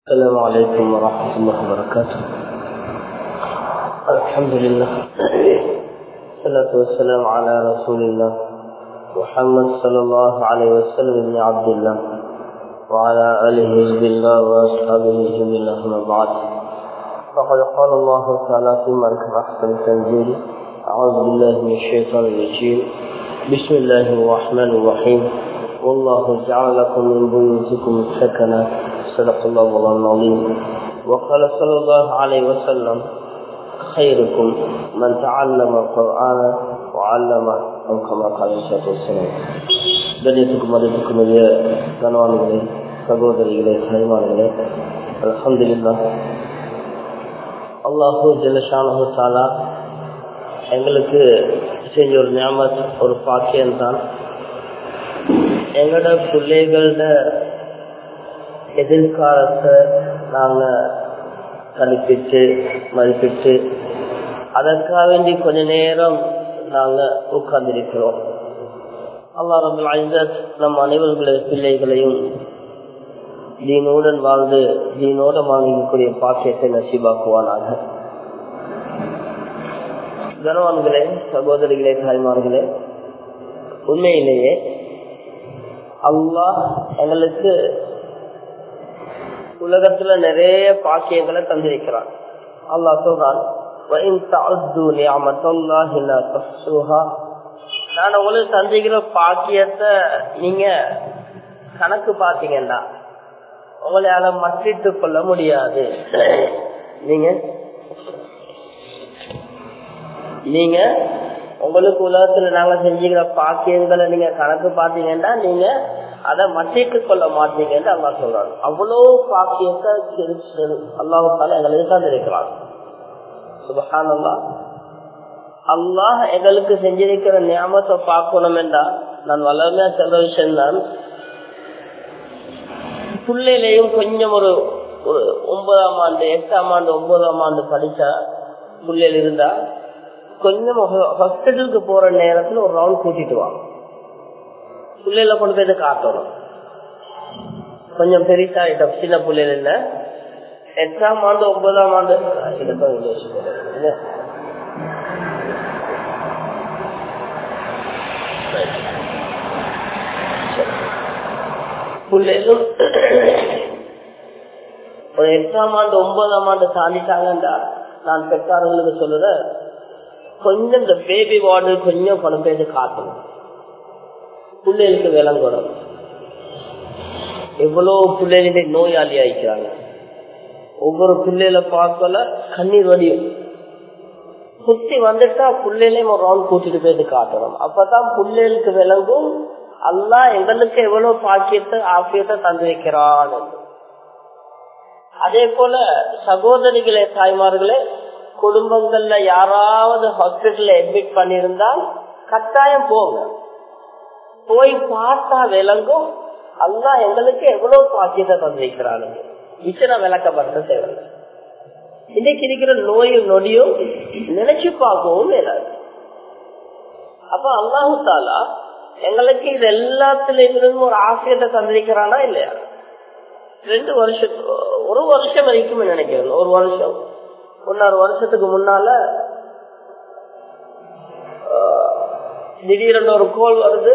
السلام عليكم ورحمة الله وبركاته الحمد لله الصلاة والسلام على رسول الله محمد صلى الله عليه وسلم بن عبد الله وعلى آله حزب الله وأصحابه حزب الله ما بعد فقد قال الله تعالى في مركب أحسن تنزيل أعوذ بالله من الشيطان الرجيم بسم الله الرحمن الرحيم والله جعل لكم من بيوتكم سكنا صدق الله والله العظيم وقال صلى الله عليه وسلم خيركم من تعلم القرآن وعلم أو كما قال الصلاة والسلام கண்ணியத்துக்கும் மதிப்புக்கும் உரிய கனவான்களே சகோதரிகளே சைமான்களே அலமதுல்லா அல்லாஹூ ஜலஷானு தாலா எங்களுக்கு செஞ்ச ஒரு ஞாபக ஒரு பாக்கியம்தான் எங்களோட பிள்ளைகளோட எதிர்காலத்தை நாங்க கணிப்பிட்டு மதிப்பிட்டு அதற்காக வேண்டி கொஞ்ச நேரம் நாங்க உட்கார்ந்திருக்கிறோம் அல்லா ரபுல் ஐசத் நம் அனைவர்களுடைய பிள்ளைகளையும் தீனுடன் வாழ்ந்து தீனோட வாழ்ந்திருக்கக்கூடிய பாக்கியத்தை நசிபாக்குவானாக கனவான்களே சகோதரிகளே தாய்மார்களே உண்மையிலேயே அல்லாஹ் எங்களுக்கு உலகத்துல நிறைய பாக்கியங்களை தந்திருக்கிறான் அல்லா சொல்றான் நான் உங்களுக்கு தந்திக்கிற பாக்கியத்தை நீங்க கணக்கு பாத்தீங்கன்னா உங்களால மற்றிட்டு கொள்ள முடியாது நீங்க நீங்க உங்களுக்கு உலகத்துல நாங்க செஞ்சுக்கிற பாக்கியங்களை நீங்க கணக்கு பாத்தீங்கன்னா நீங்க அதை மட்டிட்டு கொள்ள மாட்டீங்கன்னு அல்லா சொல்றாங்க அவ்வளவு பாக்கியத்தை அல்லாவுக்கால எங்களுக்கு தந்திருக்கிறான் சுபஹானல்லா அல்லாஹ் எங்களுக்கு செஞ்சிருக்கிற நியமத்தை பார்க்கணும் என்றா நான் வளர்மையா சொல்ற விஷயம்தான் பிள்ளையிலையும் கொஞ்சம் ஒரு ஒரு ஒன்பதாம் ஆண்டு எட்டாம் ஆண்டு ஒன்பதாம் ஆண்டு படிச்சா பிள்ளைகள் இருந்தா கொஞ்சம் ஹாஸ்பிட்டலுக்கு போற நேரத்துல ஒரு ரவுண்ட் கூட்டிட்டு வாங்க பிள்ளைல கொண்டு போய் காட்டணும் கொஞ்சம் பெருசாயிட்டோம் சின்ன பிள்ளைல இல்ல எட்டாம் ஆண்டு ஒன்பதாம் ஆண்டு பிள்ளைகளும் ஒரு எட்டாம் ஆண்டு ஒன்பதாம் ஆண்டு தாண்டிட்டாங்கன்றா நான் பெற்றார்களுக்கு சொல்லுற கொஞ்சம் இந்த பேபி வார்டு கொஞ்சம் கொண்டு போய் காட்டணும் பிள்ளைகளுக்கு விளங்கணும் எவ்வளவு பிள்ளைகளுடைய நோயாளி ஆயிக்கிறாங்க ஒவ்வொரு பிள்ளைல பார்க்கல கண்ணீர் வடியும் சுத்தி வந்துட்டா பிள்ளைகளையும் ஒரு ரவுண்ட் கூட்டிட்டு போயிட்டு காட்டணும் அப்பதான் பிள்ளைகளுக்கு விளங்கும் அல்லா எங்களுக்கு எவ்வளவு பாக்கியத்தை ஆக்கியத்தை தந்து வைக்கிறான் அதே போல சகோதரிகளே தாய்மார்களே குடும்பங்கள்ல யாராவது ஹாஸ்பிட்டல்ல அட்மிட் பண்ணிருந்தால் கட்டாயம் போங்க போய் பார்த்தா விளங்கும் அல்லா எங்களுக்கு எவ்வளவு பாக்கியத்தை தந்திருக்கிறானுங்க இத்தனை விளக்கப்படுத்த தேவை இன்னைக்கு இருக்கிற நோயும் நொடியும் நினைச்சு பார்க்கவும் இல்லாது அப்ப அல்லாஹு தாலா எங்களுக்கு இது எல்லாத்திலும் ஒரு ஆசியத்தை தந்திருக்கிறானா இல்லையா ரெண்டு வருஷம் ஒரு வருஷம் வரைக்கும் நினைக்கிறேன் ஒரு வருஷம் ஒன்னாறு வருஷத்துக்கு முன்னால திடீரென்று ஒரு கோல் வருது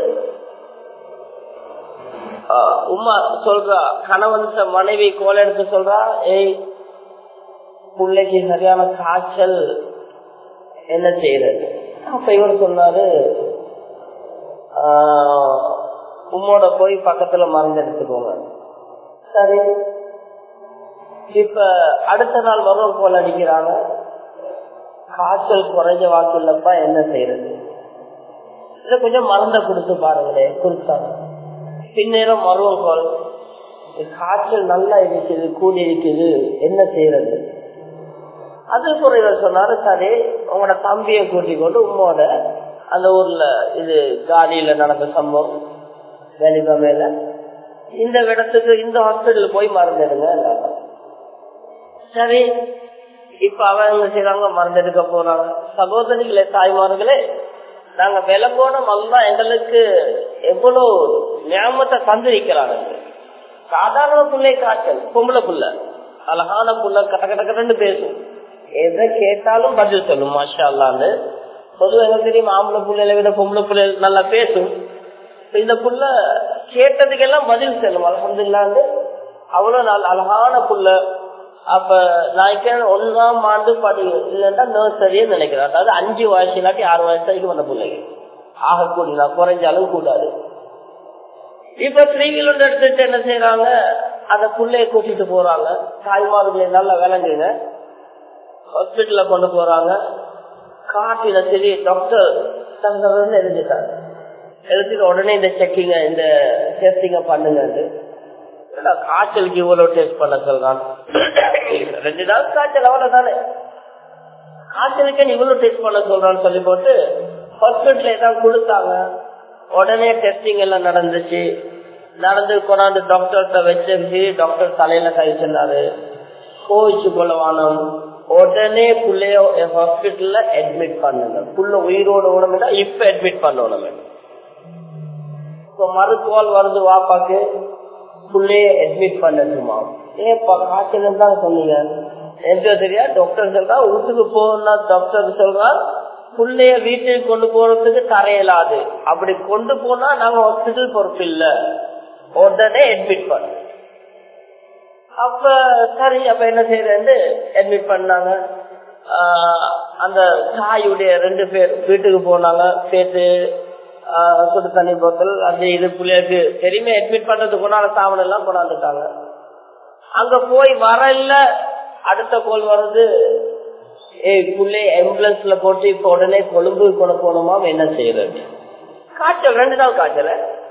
உமா சொல்றா கணவன் மனைவி கோல் எடுத்து சொல்றா ஏய் பிள்ளைக்கு சரியான காய்ச்சல் என்ன செய்யறது அப்ப இவர் சொன்னாரு உம்மோட போய் பக்கத்துல மருந்து எடுத்துக்கோங்க சரி இப்ப அடுத்த நாள் வரும் போல அடிக்கிறாங்க காய்ச்சல் குறைஞ்ச வாக்கு இல்லப்பா என்ன செய்யறது இத கொஞ்சம் மருந்த கொடுத்து பாருங்களே கொடுத்தாங்க பின்னேரம் மருவம் போல் காய்ச்சல் நல்லா இருக்குது கூடி இருக்குது என்ன செய்யறது அது இவர் சொன்னாரு சரி உங்களோட தம்பியை கூட்டிக் கொண்டு உம்மோட அந்த ஊர்ல இது காலியில நடந்த சம்பவம் வேலிபமையில இந்த இடத்துக்கு இந்த ஹாஸ்பிட்டல் போய் மருந்து எடுங்க சரி இப்ப அவங்க செய்யறாங்க மருந்து எடுக்க போறாங்க சகோதரிகளே தாய்மார்களே நாங்க விளங்கோணம் அல்லா எங்களுக்கு எவ்வளவு ஞாபகத்தை தந்திருக்கிறாங்க சாதாரண பிள்ளை காய்ச்சல் பொம்பளை புள்ள அழகான புள்ள கட்ட கட்ட கட்டன்னு பேசும் எதை கேட்டாலும் பதில் சொல்லும் மாஷா அல்லான்னு பொதுவாக எங்களுக்கு தெரியும் ஆம்பளை பிள்ளைகளை விட பொம்பளை பிள்ளை நல்லா பேசும் இந்த புள்ள கேட்டதுக்கெல்லாம் பதில் சொல்லும் அலமதுல்லாண்டு அவ்வளவு நாள் அழகான புள்ள அப்ப நான் ஒன்னாம் ஆண்டு படி இல்லைன்னா நர்சரின்னு நினைக்கிறேன் அதாவது அஞ்சு வயசு இல்லாட்டி ஆறு வயசு வரைக்கும் வந்த பிள்ளைங்க ஆகக்கூடிய நான் குறைஞ்சாலும் கூடாது இப்ப ஸ்ரீவிலுண்டு எடுத்துட்டு என்ன செய்யறாங்க அந்த புள்ளைய கூட்டிட்டு போறாங்க தாய்மார்களை நல்லா விளங்குங்க ஹாஸ்பிட்டல்ல கொண்டு போறாங்க காட்டில சரி டாக்டர் தங்க எழுதிட்டாங்க எழுதிட்டு உடனே இந்த செக்கிங்க இந்த டெஸ்டிங்க பண்ணுங்க காய்ச்சலுக்கு இவ்வளவு டெஸ்ட் பண்ண சொல்றான் ரெண்டு நாள் காய்ச்சல் அவ்வளவு தானே காய்ச்சலுக்கு இவ்வளவு டெஸ்ட் பண்ண சொல்றான்னு சொல்லி போட்டு ஹாஸ்பிட்டல் ஏதாவது கொடுத்தாங்க உடனே டெஸ்டிங் எல்லாம் நடந்துச்சு நடந்து கொண்டாந்து டாக்டர்கிட்ட வச்சு டாக்டர் தலையில கை சொன்னாரு கோவிச்சு கொள்ளவானம் உடனே புள்ளைய ஹாஸ்பிட்டல்ல அட்மிட் பண்ணுங்க புள்ள உயிரோட உடம்புல இப்ப அட்மிட் பண்ணணும் இப்போ மருத்துவால் வருது வாப்பாக்கு புள்ளைய அட்மிட் பண்ணட்டுமா ஏப்பா காய்ச்சல் தான் சொன்னீங்க எனக்கு தெரியா டாக்டர் சொல்றா வீட்டுக்கு போகணும்னா டாக்டர் சொல்றா புள்ளைய வீட்டுக்கு கொண்டு போறதுக்கு தரையலாது அப்படி கொண்டு போனா நாங்க ஹாஸ்பிட்டல் பொறுப்பு இல்ல உடனே அட்மிட் பண்ண அப்ப சரி அப்ப என்ன செய்யறது அட்மிட் பண்ணாங்க அந்த தாயுடைய ரெண்டு பேர் வீட்டுக்கு போனாங்க சேர்த்து சுடு தண்ணி போத்தல் அது இது பிள்ளைக்கு தெரியுமே அட்மிட் பண்றதுக்கு கொண்டாட சாவனம் எல்லாம் கொண்டாந்துட்டாங்க அங்க போய் வரல அடுத்த கோல் வருது ஏய் புள்ளை ஆம்புலன்ஸ்ல போட்டு இப்ப உடனே கொழும்பு கொண்டு போனோமா என்ன செய்யறது காய்ச்சல் ரெண்டு நாள் காய்ச்சல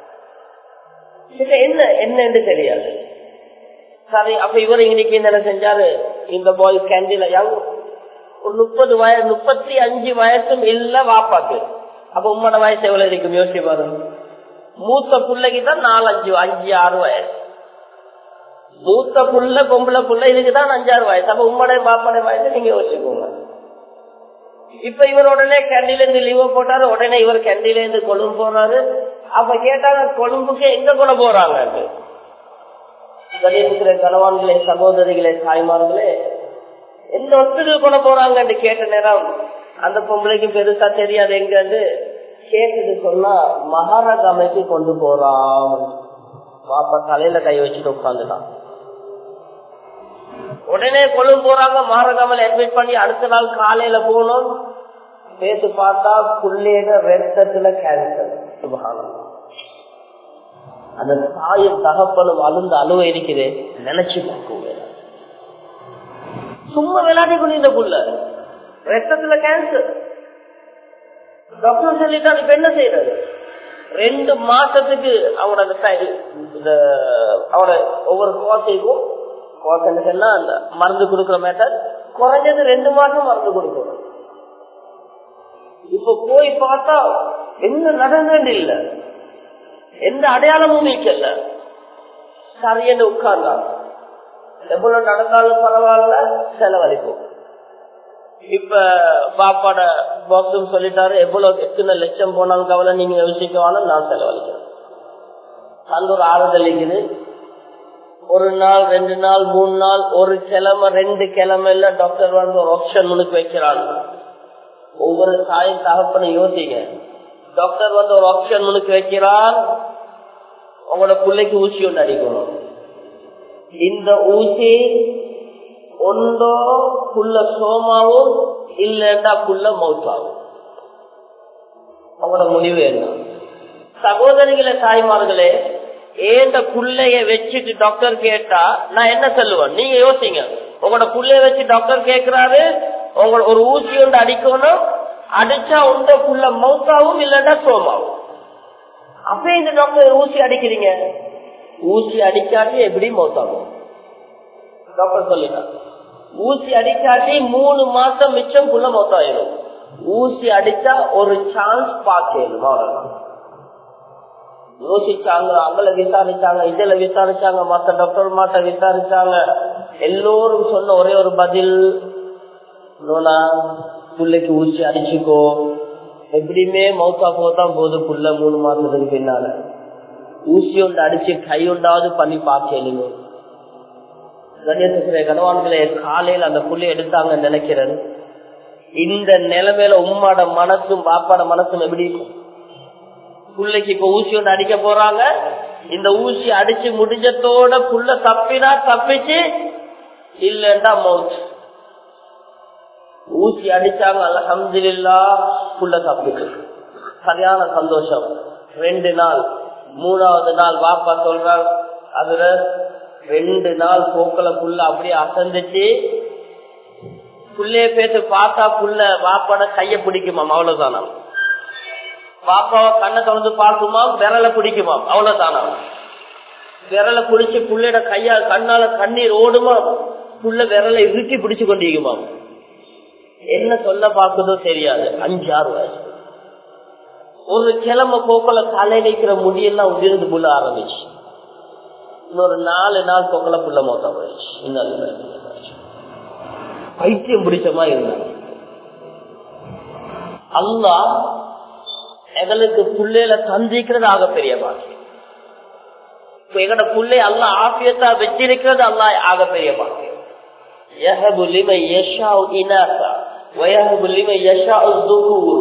என்ன என்னன்னு தெரியாது சரி அப்ப இவர் இன்னைக்கு என்ன செஞ்சாரு இந்த பாய் கேண்டீன்ல ஒரு முப்பது வயசு முப்பத்தி அஞ்சு வயசும் இல்ல வாப்பாக்கு அப்ப உம்மோட வயசு எவ்வளவு இருக்கும் யோசிச்சு பாருங்க மூத்த பிள்ளைக்கு தான் நாலஞ்சு அஞ்சு ஆறு வயசு மூத்த புள்ள பொம்பளை புள்ள இதுக்குதான் அஞ்சாறு வயசு அப்ப உம்மோட பாப்பாட வயசு நீங்க யோசிச்சுக்கோங்க இப்ப இவர் உடனே கேண்டில இருந்து லீவ் போட்டாரு உடனே இவர் கேண்டில இருந்து கொழும்பு போறாரு அப்ப கேட்டாங்க கொழும்புக்கு எங்க கொண்டு போறாங்க இருக்கிற கணவான்களே சகோதரிகளே தாய்மார்களே எந்த ஹாஸ்பிட்டல் கொண்டு போறாங்கன்னு கேட்ட நேரம் அந்த பொம்பளைக்கு பெருசா தெரியாது எங்க கேட்டது சொன்னா மகாராஜாமைக்கு கொண்டு போறான் பாப்பா தலையில கை வச்சுட்டு உட்காந்துட்டான் உடனே கொழும்பு போறாங்க மகாராஜாமல் அட்மிட் பண்ணி அடுத்த நாள் காலையில போனோம் பேசி பார்த்தா புள்ளையிட ரத்தத்துல கேன்சர் சுபகானம் அந்த தாயும் தகப்பனும் அழுந்த அழுவ இருக்குது நினைச்சு பார்க்க சும்மா விளையாடி கொண்டு இந்த புள்ள ரத்தத்துல கேன்சர் டாக்டர் சொல்லிட்டான் இப்ப என்ன செய்யறது ரெண்டு மாசத்துக்கு அவனோட அவனோட ஒவ்வொரு கோசைக்கும் கோசைன்னா அந்த மருந்து கொடுக்குற மேட்டர் குறைஞ்சது ரெண்டு மாசம் மருந்து கொடுக்கணும் இப்ப போய் பார்த்தா என்ன நடந்தது இல்ல எந்த அடையாளமும் நீக்கல சரியன்னு உட்கார்ந்தான் எவ்வளவு நடந்தாலும் பரவாயில்ல செலவழிப்போம் இப்ப பாப்பாட பாக்ஸும் சொல்லிட்டாரு எவ்வளவு எத்தனை லட்சம் போனாலும் கவலை நீங்க யோசிக்கவாலும் நான் செலவழிக்கிறேன் அந்த ஒரு ஆறுதல் இருக்குது ஒரு நாள் ரெண்டு நாள் மூணு நாள் ஒரு கிழமை ரெண்டு கிழமைல டாக்டர் வந்து ஒரு ஆப்ஷன் முன்னுக்கு வைக்கிறாங்க ஒவ்வொரு தாயும் தகப்பனை யோசிங்க டாக்டர் வந்து ஒரு ஆப்ஷன் முன்னுக்கு வைக்கிறான் உங்களோட பிள்ளைக்கு ஊசி ஒன்று அடிக்கணும் இந்த ஊசி ஒன்றோ புள்ள சோமாவும் இல்லைன்னா புள்ள மௌத்தாவும் அவங்களோட முடிவு என்ன சகோதரிகளே தாய்மார்களே ஏண்ட புள்ளைய வச்சுட்டு டாக்டர் கேட்டா நான் என்ன சொல்லுவேன் நீங்க யோசிங்க உங்களோட புள்ளைய வச்சு டாக்டர் கேக்குறாரு உங்களோட ஒரு ஊசி ஒன்று அடிக்கணும் அடிச்சா உண்ட புள்ள மௌத்தாவும் இல்லைன்னா சோமாவும் அப்ப இந்த டாக்டர் ஊசி அடிக்கிறீங்க ஊசி அடிக்காட்டி எப்படி மௌத்தாகும் டாக்டர் சொல்லிட்டாங்க ஊசி அடிக்காட்டி மூணு மாசம் மிச்சம் புள்ள மொத்தாயிடும் ஊசி அடிச்சா ஒரு சான்ஸ் பார்க்கணும் அவ்வளவுதான் யோசிச்சாங்க அங்கல விசாரிச்சாங்க இதுல விசாரிச்சாங்க மத்த டாக்டர் மாட்ட விசாரிச்சாங்க எல்லோரும் சொன்ன ஒரே ஒரு பதில் நோனா புள்ளைக்கு ஊசி அடிச்சுக்கோ எப்படியுமே மௌத்தா போதான் போது புள்ள மூணு மாசத்துக்கு பின்னால ஊசி ஒன்று அடிச்சு கை ஒன்றாவது பண்ணி பார்க்கலுங்க கண்ணியத்துக்குரிய கனவான்களே காலையில் அந்த புள்ளி எடுத்தாங்கன்னு நினைக்கிறேன் இந்த நிலைமையில உம்மாட மனசும் பாப்பாட மனசும் எப்படி புள்ளைக்கு இப்ப ஊசி ஒன்று அடிக்க போறாங்க இந்த ஊசி அடிச்சு முடிஞ்சத்தோட புள்ள தப்பினா தப்பிச்சு இல்லன்னா மவுத் ஊசி அடிச்சாங்க அலமதுல்லா புள்ள தப்பிச்சு சரியான சந்தோஷம் ரெண்டு நாள் மூணாவது நாள் வாப்பா சொல்றாங்க அதுல ரெண்டு நாள் போக்கல புள்ள அப்படியே அசந்துச்சு புள்ளைய பேத்து பார்த்தா புள்ள வாப்பாட கைய பிடிக்குமாம் அவ்வளவுதானா பாப்பாவை கண்ணை திறந்து பார்க்குமா விரல பிடிக்குமா அவ்வளவுதானா விரல பிடிச்சு புள்ளையோட கையா கண்ணால கண்ணீர் ஓடுமா புள்ள விரலை இறுக்கி பிடிச்சு கொண்டிருக்குமா என்ன சொல்ல பார்க்குதோ தெரியாது அஞ்சு ஆறு வயசு ஒரு கிழமை போக்கல தலையில இருக்கிற முடியெல்லாம் உதிர்ந்து புள்ள ஆரம்பிச்சு இன்னொரு நாலு நாள் போக்கல புள்ள மோத்தா போயிடுச்சு இன்னும் பைத்தியம் பிடிச்ச மாதிரி இருந்தாங்க அல்லா எங்களுக்கு புள்ளையில சந்திக்கிறது ஆக பெரிய பாக்கியம் எங்கட புள்ளை அல்ல ஆபியத்தா வச்சிருக்கிறது அல்லா ஆக பெரிய பாக்கியம் يهب لمن يشاء إناثا ويهب لمن يشاء الذكور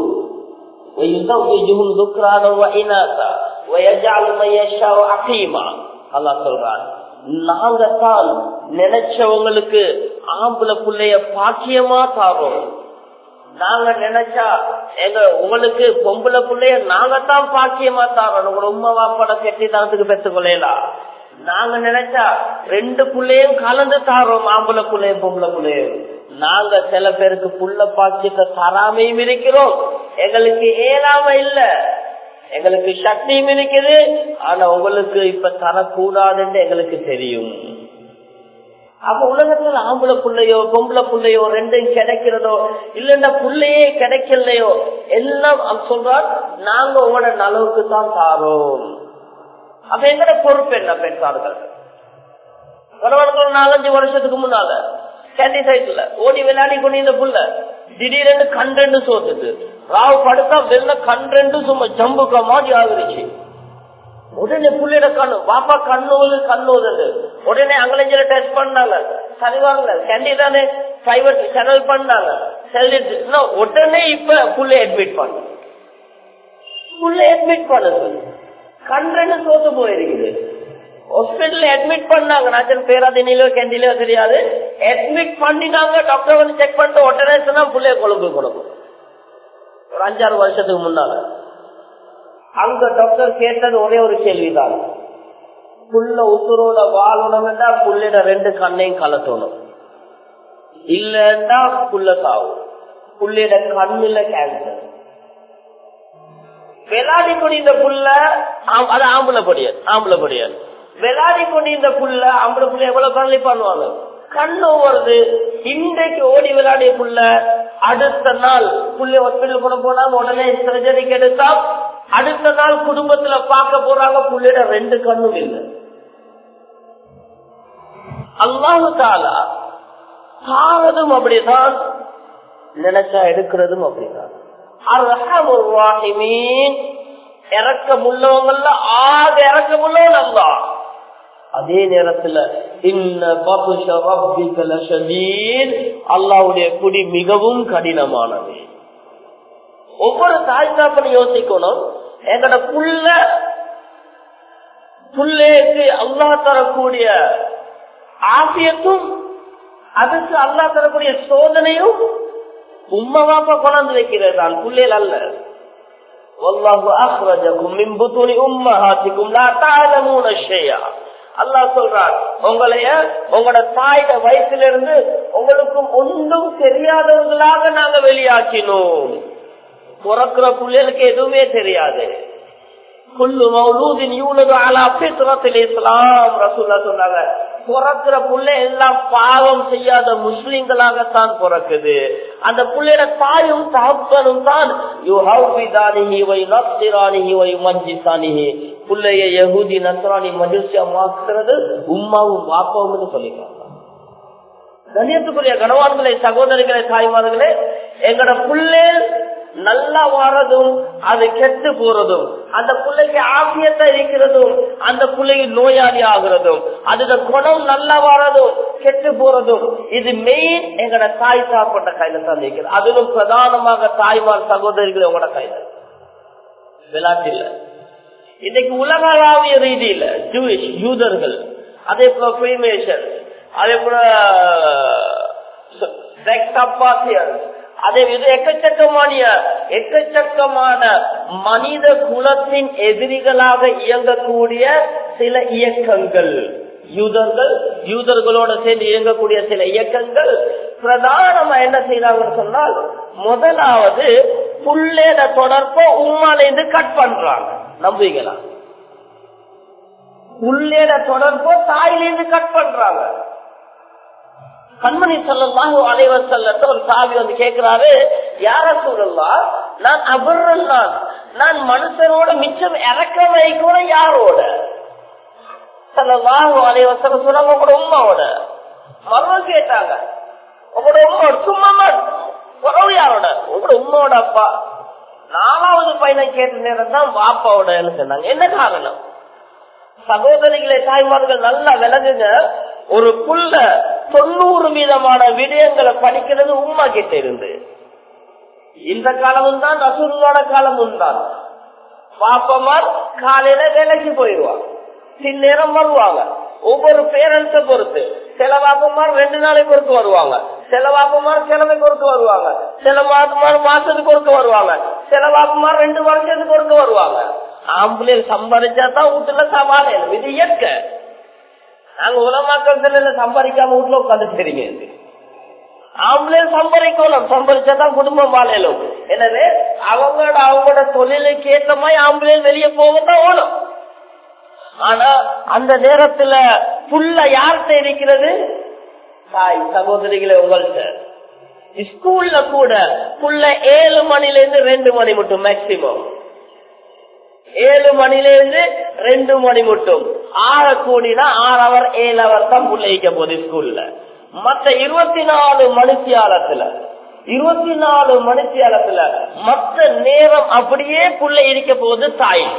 ويزوجهم ذكرانا وإناثا ويجعل من يشاء عقيما الله சொல்றான் நாங்க தான் நினைச்சவங்களுக்கு ஆம்பளை பிள்ளைய பாக்கியமா தாரோம் நாங்க நினைச்சா எங்க உங்களுக்கு பொம்பளை பிள்ளைய நாங்க தான் பாக்கியமா தாரோம் உங்களோட உமா வாப்பாட கெட்டி தனத்துக்கு பெற்றுக்கொள்ளலாம் நாங்க நினைச்சா ரெண்டு புள்ளையும் கலந்து தாரோம் ஆம்பளை புள்ளையும் பொம்பளை புள்ளையும் நாங்க சில பேருக்கு புள்ள பாக்கியத்தை தராமையும் இருக்கிறோம் எங்களுக்கு ஏழாம இல்ல எங்களுக்கு சக்தியும் இருக்குது ஆனா உங்களுக்கு இப்ப தரக்கூடாதுன்னு எங்களுக்கு தெரியும் அப்ப உலகத்துல ஆம்பளை புள்ளையோ பொம்பளை புள்ளையோ ரெண்டும் கிடைக்கிறதோ இல்லன்னா புள்ளையே கிடைக்கலையோ எல்லாம் சொல்றார் நாங்க உங்களோட நலவுக்கு தான் தாரோம் அப்ப எங்கட பொறுப்பு என்ன பெற்றார்கள் ஒரு நாலஞ்சு வருஷத்துக்கு முன்னால கேண்டி சைட்ல ஓடி விளையாடி கொண்டு இந்த புள்ள திடீரென்று கண்ரெண்டு சோத்துட்டு ராவு படுத்தா வெள்ள கண்ரெண்டு சும்மா ஜம்புக்க மாதிரி ஆகுதுச்சு உடனே புள்ளிட கண்ணு பாப்பா கண்ணோது கண்ணோது உடனே அங்கலஞ்சில டெஸ்ட் பண்ணாங்க சரிவாங்க கேண்டி தானே பிரைவேட் சேனல் பண்ணாங்க உடனே இப்ப புள்ளை அட்மிட் பண்ண புள்ளை அட்மிட் பண்ண சொல்லு கண்ரெண்டு சோத்து போயிருக்குது ஹாஸ்பிட்டல் அட்மிட் பண்ணாங்க நான் பேராதினிலோ கேண்டிலோ தெரியாது அட்மிட் பண்ணினாங்க டாக்டர் வந்து செக் பண்ணிட்டு உடனே சொன்னா புள்ளைய கொழும்பு கொடுக்கும் ஒரு அஞ்சாறு வருஷத்துக்கு முன்னால அங்க டாக்டர் கேட்டது ஒரே ஒரு கேள்விதான் புள்ள உசுரோட வாழணும்னா புள்ளிட ரெண்டு கண்ணையும் கலட்டணும் இல்லன்னா புள்ள சாவும் புள்ளிட கண்ணுல கேன்சர் விளாடி கொடி இந்த புள்ள அது ஆம்பளை பொடியல் ஆம்பளை பொடியல் விளாடி கொண்டு இந்த புள்ள ஆம்பளை புள்ள எவ்வளவு கரளி பண்ணுவாங்க கண்ணு வருது இன்றைக்கு ஓடி விளையாடிய புள்ள அடுத்த நாள் புள்ளை ஹாஸ்பிட்டல் கொண்டு போனாங்க உடனே சர்ஜரிக்கு எடுத்தா அடுத்த நாள் குடும்பத்துல பார்க்க போறாங்க புள்ளையிட ரெண்டு கண்ணும் இல்லை அல்லாஹு தாலா சாவதும் அப்படிதான் நினைச்சா எடுக்கிறதும் அப்படிதான் இறக்கம் உள்ளவங்கல்ல ஆக இறக்கம் உள்ளவன் அல்லா அதே நேரத்துல அல்லாவுடைய குடி மிகவும் கடினமானது ஒவ்வொரு தாய் தாப்பனை யோசிக்கணும் எங்கட புள்ள புள்ளேக்கு அல்லா தரக்கூடிய ஆசியத்தும் அதுக்கு அல்லா தரக்கூடிய சோதனையும் உம்மா பாப்பா கொண்டாந்து வைக்கிறது தான் புள்ளையில் அல்ல والله اخرجكم من بطون امهاتكم لا تعلمون شيئا அல்லாஹ் சொல்றார் உங்களைய உங்களோட தாயோட வயசுல இருந்து உங்களுக்கும் ஒன்றும் தெரியாதவர்களாக நாங்க வெளியாக்கினோம் பிறக்கிற பிள்ளைகளுக்கு எதுவுமே தெரியாது குல்லு மௌலூதின் யூனது அலா பித்ரத்தில் இஸ்லாம் ரசூல்லா சொன்னாங்க பிறக்கிற புள்ள எல்லாம் பாவம் செய்யாத முஸ்லிம்களாகத்தான் பிறக்குது அந்த புள்ளையோட தாயும் தகப்பனும் தான் புள்ளைய யகுதி நசராணி மஜூசியா மாக்குறது உம்மாவும் வாப்பாவும் சொல்லிக்கிறாங்க கண்ணியத்துக்குரிய கனவான்களை சகோதரிகளை தாய்மார்களே எங்கட புள்ளே நல்லா வாரதும் அது கெட்டு போறதும் அந்த பிள்ளைக்கு ஆபியத்தை இருக்கிறதும் அந்த பிள்ளைக்கு நோயாளி ஆகுறதும் அதுட குணம் நல்லா வரதும் கெட்டு போறதும் இது மெயின் எங்கட தாய் சாப்பிட்ட கையில தான் இருக்கிறது அதிலும் பிரதானமாக தாய்மார் சகோதரிகள் உங்களோட கையில விளையாட்டில் இன்னைக்கு உலகளாவிய ரீதியில ஜூயிஷ் யூதர்கள் அதே போல பிரிமேஷன் அதே போல அதே இது எக்கச்சக்கமான எக்கச்சக்கமான மனித குலத்தின் எதிரிகளாக இயங்கக்கூடிய சில இயக்கங்கள் யூதர்கள் யூதர்களோட சேர்ந்து இயங்கக்கூடிய சில இயக்கங்கள் பிரதானமா என்ன செய்யறாங்கன்னு சொன்னால் முதலாவது புள்ளேட தொடர்ப உம்மாலேருந்து கட் பண்றாங்க நம்புவீங்களா புள்ளேட தொடர்போ தாயிலிருந்து கட் பண்றாங்க கண்மணி சொல்லலாம் அலைவர் செல்லத்த ஒரு சாவி வந்து கேட்கிறாரு யார சொல்லலாம் நான் அபர்றன் நான் நான் மனுஷனோட மிச்சம் இறக்க வைக்கூட யாரோட சொல்லலாம் அலைவர் செல்ல சொன்னாங்க உங்களோட உமாவோட மரம் கேட்டாங்க உங்களோட உமாவோட சும்மா உறவு யாரோட உங்களோட உமாவோட அப்பா நாலாவது பையனை கேட்ட நேரம் தான் பாப்பாவோட சொன்னாங்க என்ன காரணம் சகோதரிகளை தாய்மார்கள் நல்லா விளங்குங்க ஒரு புள்ள தொண்ணூறு வீதமான விடயங்களை படிக்கிறது உமா கிட்ட இருந்து இந்த காலமும் தான் ரசூலோட காலமும் தான் பாப்பமார் காலையில வேலைக்கு போயிடுவாங்க சில நேரம் வருவாங்க ஒவ்வொரு பேரண்ட்ஸ பொறுத்து சில பாப்பமார் ரெண்டு நாளைக்கு ஒருக்க வருவாங்க சில பாப்பமார் கிழமைக்கு ஒருக்க வருவாங்க சில பாப்பமார் மாசத்துக்கு ஒருக்க வருவாங்க சில பாப்பமார் ரெண்டு வருஷத்துக்கு ஒருக்க வருவாங்க ஆம்பளை சம்பாதிச்சா தான் வீட்டுல சமாளிக்கணும் இது இயற்கை நாங்க உலமாக்கள் சம்பாதிக்காம வீட்டுல உட்காந்து தெரியுங்க ஆம்பளை சம்பாதிக்கணும் சம்பாதிச்சாதான் குடும்பம் வாழையிலும் எனவே அவங்களோட அவங்களோட தொழிலுக்கு ஏற்ற மாதிரி ஆம்பளை வெளியே போகத்தான் ஓடும் ஆனா அந்த நேரத்துல புள்ள யார்கிட்ட இருக்கிறது தாய் சகோதரிகளை உங்கள்கிட்ட ஸ்கூல்ல கூட புள்ள ஏழு மணில இருந்து ரெண்டு மணி மட்டும் மேக்சிமம் ஏழு மணில இருந்து ரெண்டு மணி மட்டும் ஆற கூடினா ஆறு அவர் ஏழு அவர் தான் புள்ளைக்க போகுது ஸ்கூல்ல மத்த இருபத்தி நாலு மணித்தியாலத்துல இருபத்தி நாலு மணித்தியாலத்துல மத்த நேரம் அப்படியே புள்ள இருக்க போகுது தாயில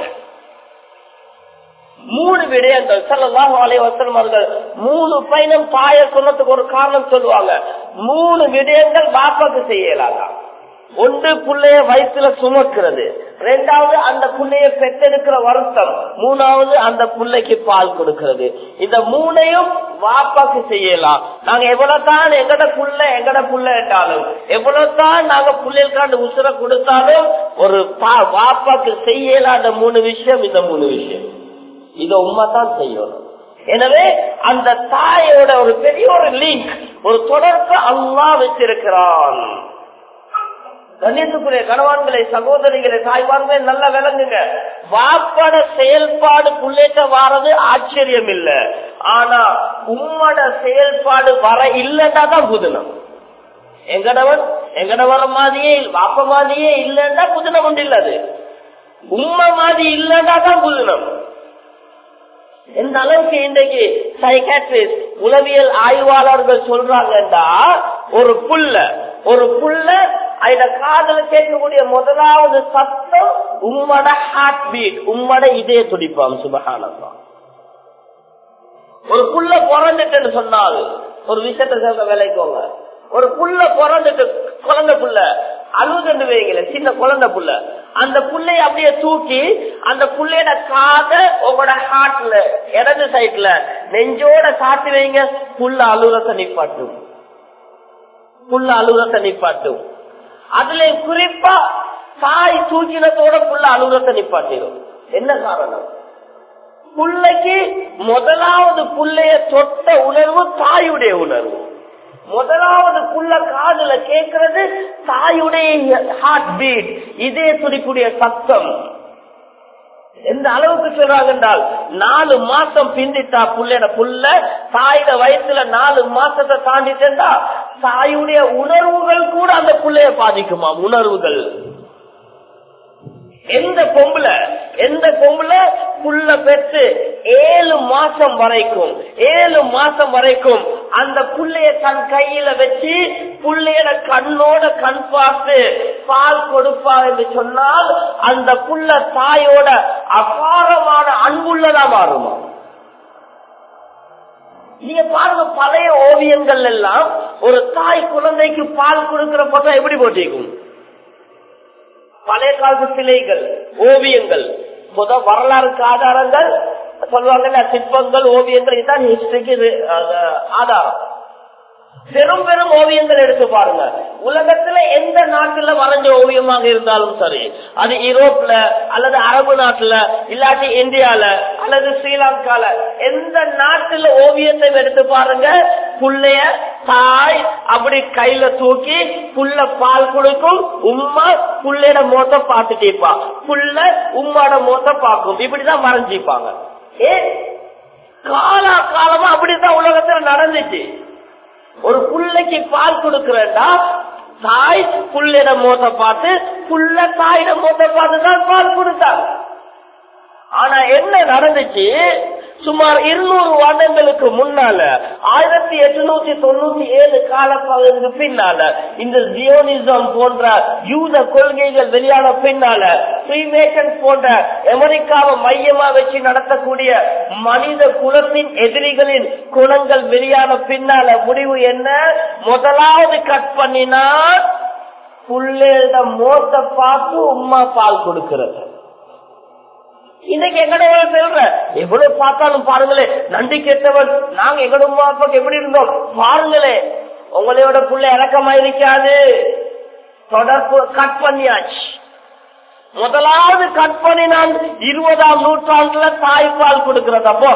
மூணு விடயங்கள் செல்லலாம் அலை வசனமார்கள் மூணு பயணம் தாய சொன்னதுக்கு ஒரு காரணம் சொல்லுவாங்க மூணு விடயங்கள் பாப்பாக்கு செய்யலாதான் ஒன்று புள்ளைய வயிற்றுல சுமக்கிறது ரெண்டாவது அந்த புள்ளைய பெற்றெடுக்கிற வருத்தம் மூணாவது அந்த புள்ளைக்கு பால் கொடுக்கிறது இந்த மூணையும் வாப்பாக்கு செய்யலாம் நாங்க எவ்வளவுதான் எங்கட புள்ள எங்கட புள்ள என்றாலும் எவ்வளவுதான் நாங்க புள்ளைகளுக்காண்டு உசுர கொடுத்தாலும் ஒரு வாப்பாக்கு செய்யலாம் அந்த மூணு விஷயம் இந்த மூணு விஷயம் இத உண்மை தான் செய்யணும் எனவே அந்த தாயோட ஒரு பெரிய ஒரு லிங்க் ஒரு தொடர்பு அல்லா வச்சிருக்கிறான் கண்ணியத்துக்குரிய கணவான்களை சகோதரிகளை தாய்மார்களே நல்லா விளங்குங்க வாப்பட செயல்பாடு புள்ளேட்ட வாரது ஆச்சரியம் இல்ல ஆனா உம்மட செயல்பாடு வர இல்லன்னா தான் புதினம் எங்கடவன் எங்கட வர மாதிரியே வாப்ப மாதிரியே இல்லன்னா புதினம் உண்டு இல்லது உண்மை மாதிரி இல்லன்னா தான் புதினம் எந்த அளவுக்கு இன்றைக்கு சைக்காட்ரிஸ்ட் உளவியல் ஆய்வாளர்கள் சொல்றாங்கன்னா ஒரு புல்ல ஒரு புல்ல அந்த காதல கேட்கக்கூடிய முதலாவது சத்தம் உம்மட ஹார்ட் பீட் உம்மட இதே துடிப்பாம் சுபகானந்தம் ஒரு புள்ள பிறந்துட்டு சொன்னால் ஒரு விஷயத்த சேர்ந்த வேலைக்கோங்க ஒரு புள்ள பிறந்துட்டு குழந்தை புள்ள அழுதுன்னு வைங்கள சின்ன குழந்தை புள்ள அந்த புள்ளைய அப்படியே தூக்கி அந்த புள்ளையோட காத உங்களோட ஹார்ட்ல இடது சைட்ல நெஞ்சோட காட்டி வைங்க புள்ள அலுவலத்தை நிப்பாட்டும் புள்ள அலுவலத்தை நிப்பாட்டும் அதுல குறிப்பா தாய் தூக்கினத்தோட புள்ள அலுவலத்தை நிப்பாட்டிடும் என்ன காரணம் புள்ளைக்கு முதலாவது புள்ளைய தொட்ட உணர்வு தாயுடைய உணர்வு முதலாவது புள்ள காதுல கேட்கறது தாயுடைய ஹார்ட் பீட் இதே துடிக்கூடிய சத்தம் எந்த அளவுக்கு சொல்றாங்க என்றால் நாலு மாசம் பிந்திட்டா புள்ளைட புள்ள தாயோட வயசுல நாலு மாசத்தை தாண்டிட்டா தாயுடைய உணர்வுகள் கூட அந்த புள்ளைய பாதிக்குமா உணர்வுகள் எந்த பொம்புல எந்த பொம்புல புள்ள பெற்று ஏழு மாசம் வரைக்கும் ஏழு மாசம் வரைக்கும் அந்த புள்ளைய தன் கையில வச்சு புள்ளையோட கண்ணோட கண் பார்த்து பால் கொடுப்பா என்று சொன்னால் அந்த புள்ள தாயோட அபாரமான அன்புள்ளதா மாறுமா நீங்க பாருங்க பழைய ஓவியங்கள் எல்லாம் ஒரு தாய் குழந்தைக்கு பால் கொடுக்கிற போட்டோ எப்படி போட்டிருக்கும் பழைய காலத்து சிலைகள் ஓவியங்கள் முத வரலாறுக்கு ஆதாரங்கள் சொல்லுவாங்கல்ல சிற்பங்கள் ஓவியங்கள் இதுதான் ஹிஸ்டரிக்கு ஆதாரம் பெரும் பெரும் ஓவியங்கள் எடுத்து பாருங்க உலகத்துல எந்த நாட்டுல வரைஞ்ச ஓவியமாக இருந்தாலும் சரி அது யூரோப்ல அல்லது அரபு நாட்டுல இல்லாட்டி இந்தியால அல்லது ஸ்ரீலங்கால எந்த நாட்டுல ஓவியத்தை எடுத்து பாருங்க புள்ளைய தாய் அப்படி கையில தூக்கி புள்ள பால் கொடுக்கும் உம்மா புள்ளையோட மோத்த பார்த்துட்டேப்பா புள்ள உம்மாட மோத்த பார்க்கும் இப்படிதான் வரைஞ்சிப்பாங்க ஏ காலா காலமா அப்படித்தான் உலகத்துல நடந்துச்சு ஒரு புள்ளைக்கு பால் கொடுக்கிறேன்டா தாய் புள்ளிட மோத்த பார்த்து புள்ள தாயிட மோத்த பார்த்து தான் பால் கொடுத்தாங்க ஆனா என்ன நடந்துச்சு சுமார் இருநூறு வருடங்களுக்கு முன்னால ஆயிரத்தி எட்டுநூத்தி தொண்ணூத்தி ஏழு காலப்பகுதிக்கு பின்னால இந்த ஜியோனிசம் போன்ற யூத கொள்கைகள் வெளியான பின்னால ஃப்ரீமேஷன் போன்ற அமெரிக்காவை மையமா வச்சு நடத்தக்கூடிய மனித குலத்தின் எதிரிகளின் குணங்கள் வெளியான பின்னால முடிவு என்ன முதலாவது கட் பண்ணினா புள்ளையிட மோத்த பார்த்து உமா பால் கொடுக்கிறது இன்னைக்கு எங்கட சொல்ற எவ்வளவு பார்த்தாலும் பாருங்களே நன்றி கேட்டவன் நாங்க எங்கட உமா அப்பாக்கு எப்படி இருந்தோம் பாருங்களே உங்களையோட புள்ள இறக்கமா இருக்காது தொடர்பு கட் பண்ணியாச்சு முதலாவது கட் பண்ணினான் இருபதாம் நூற்றாண்டுல தாய்ப்பால் கொடுக்கிறது அப்போ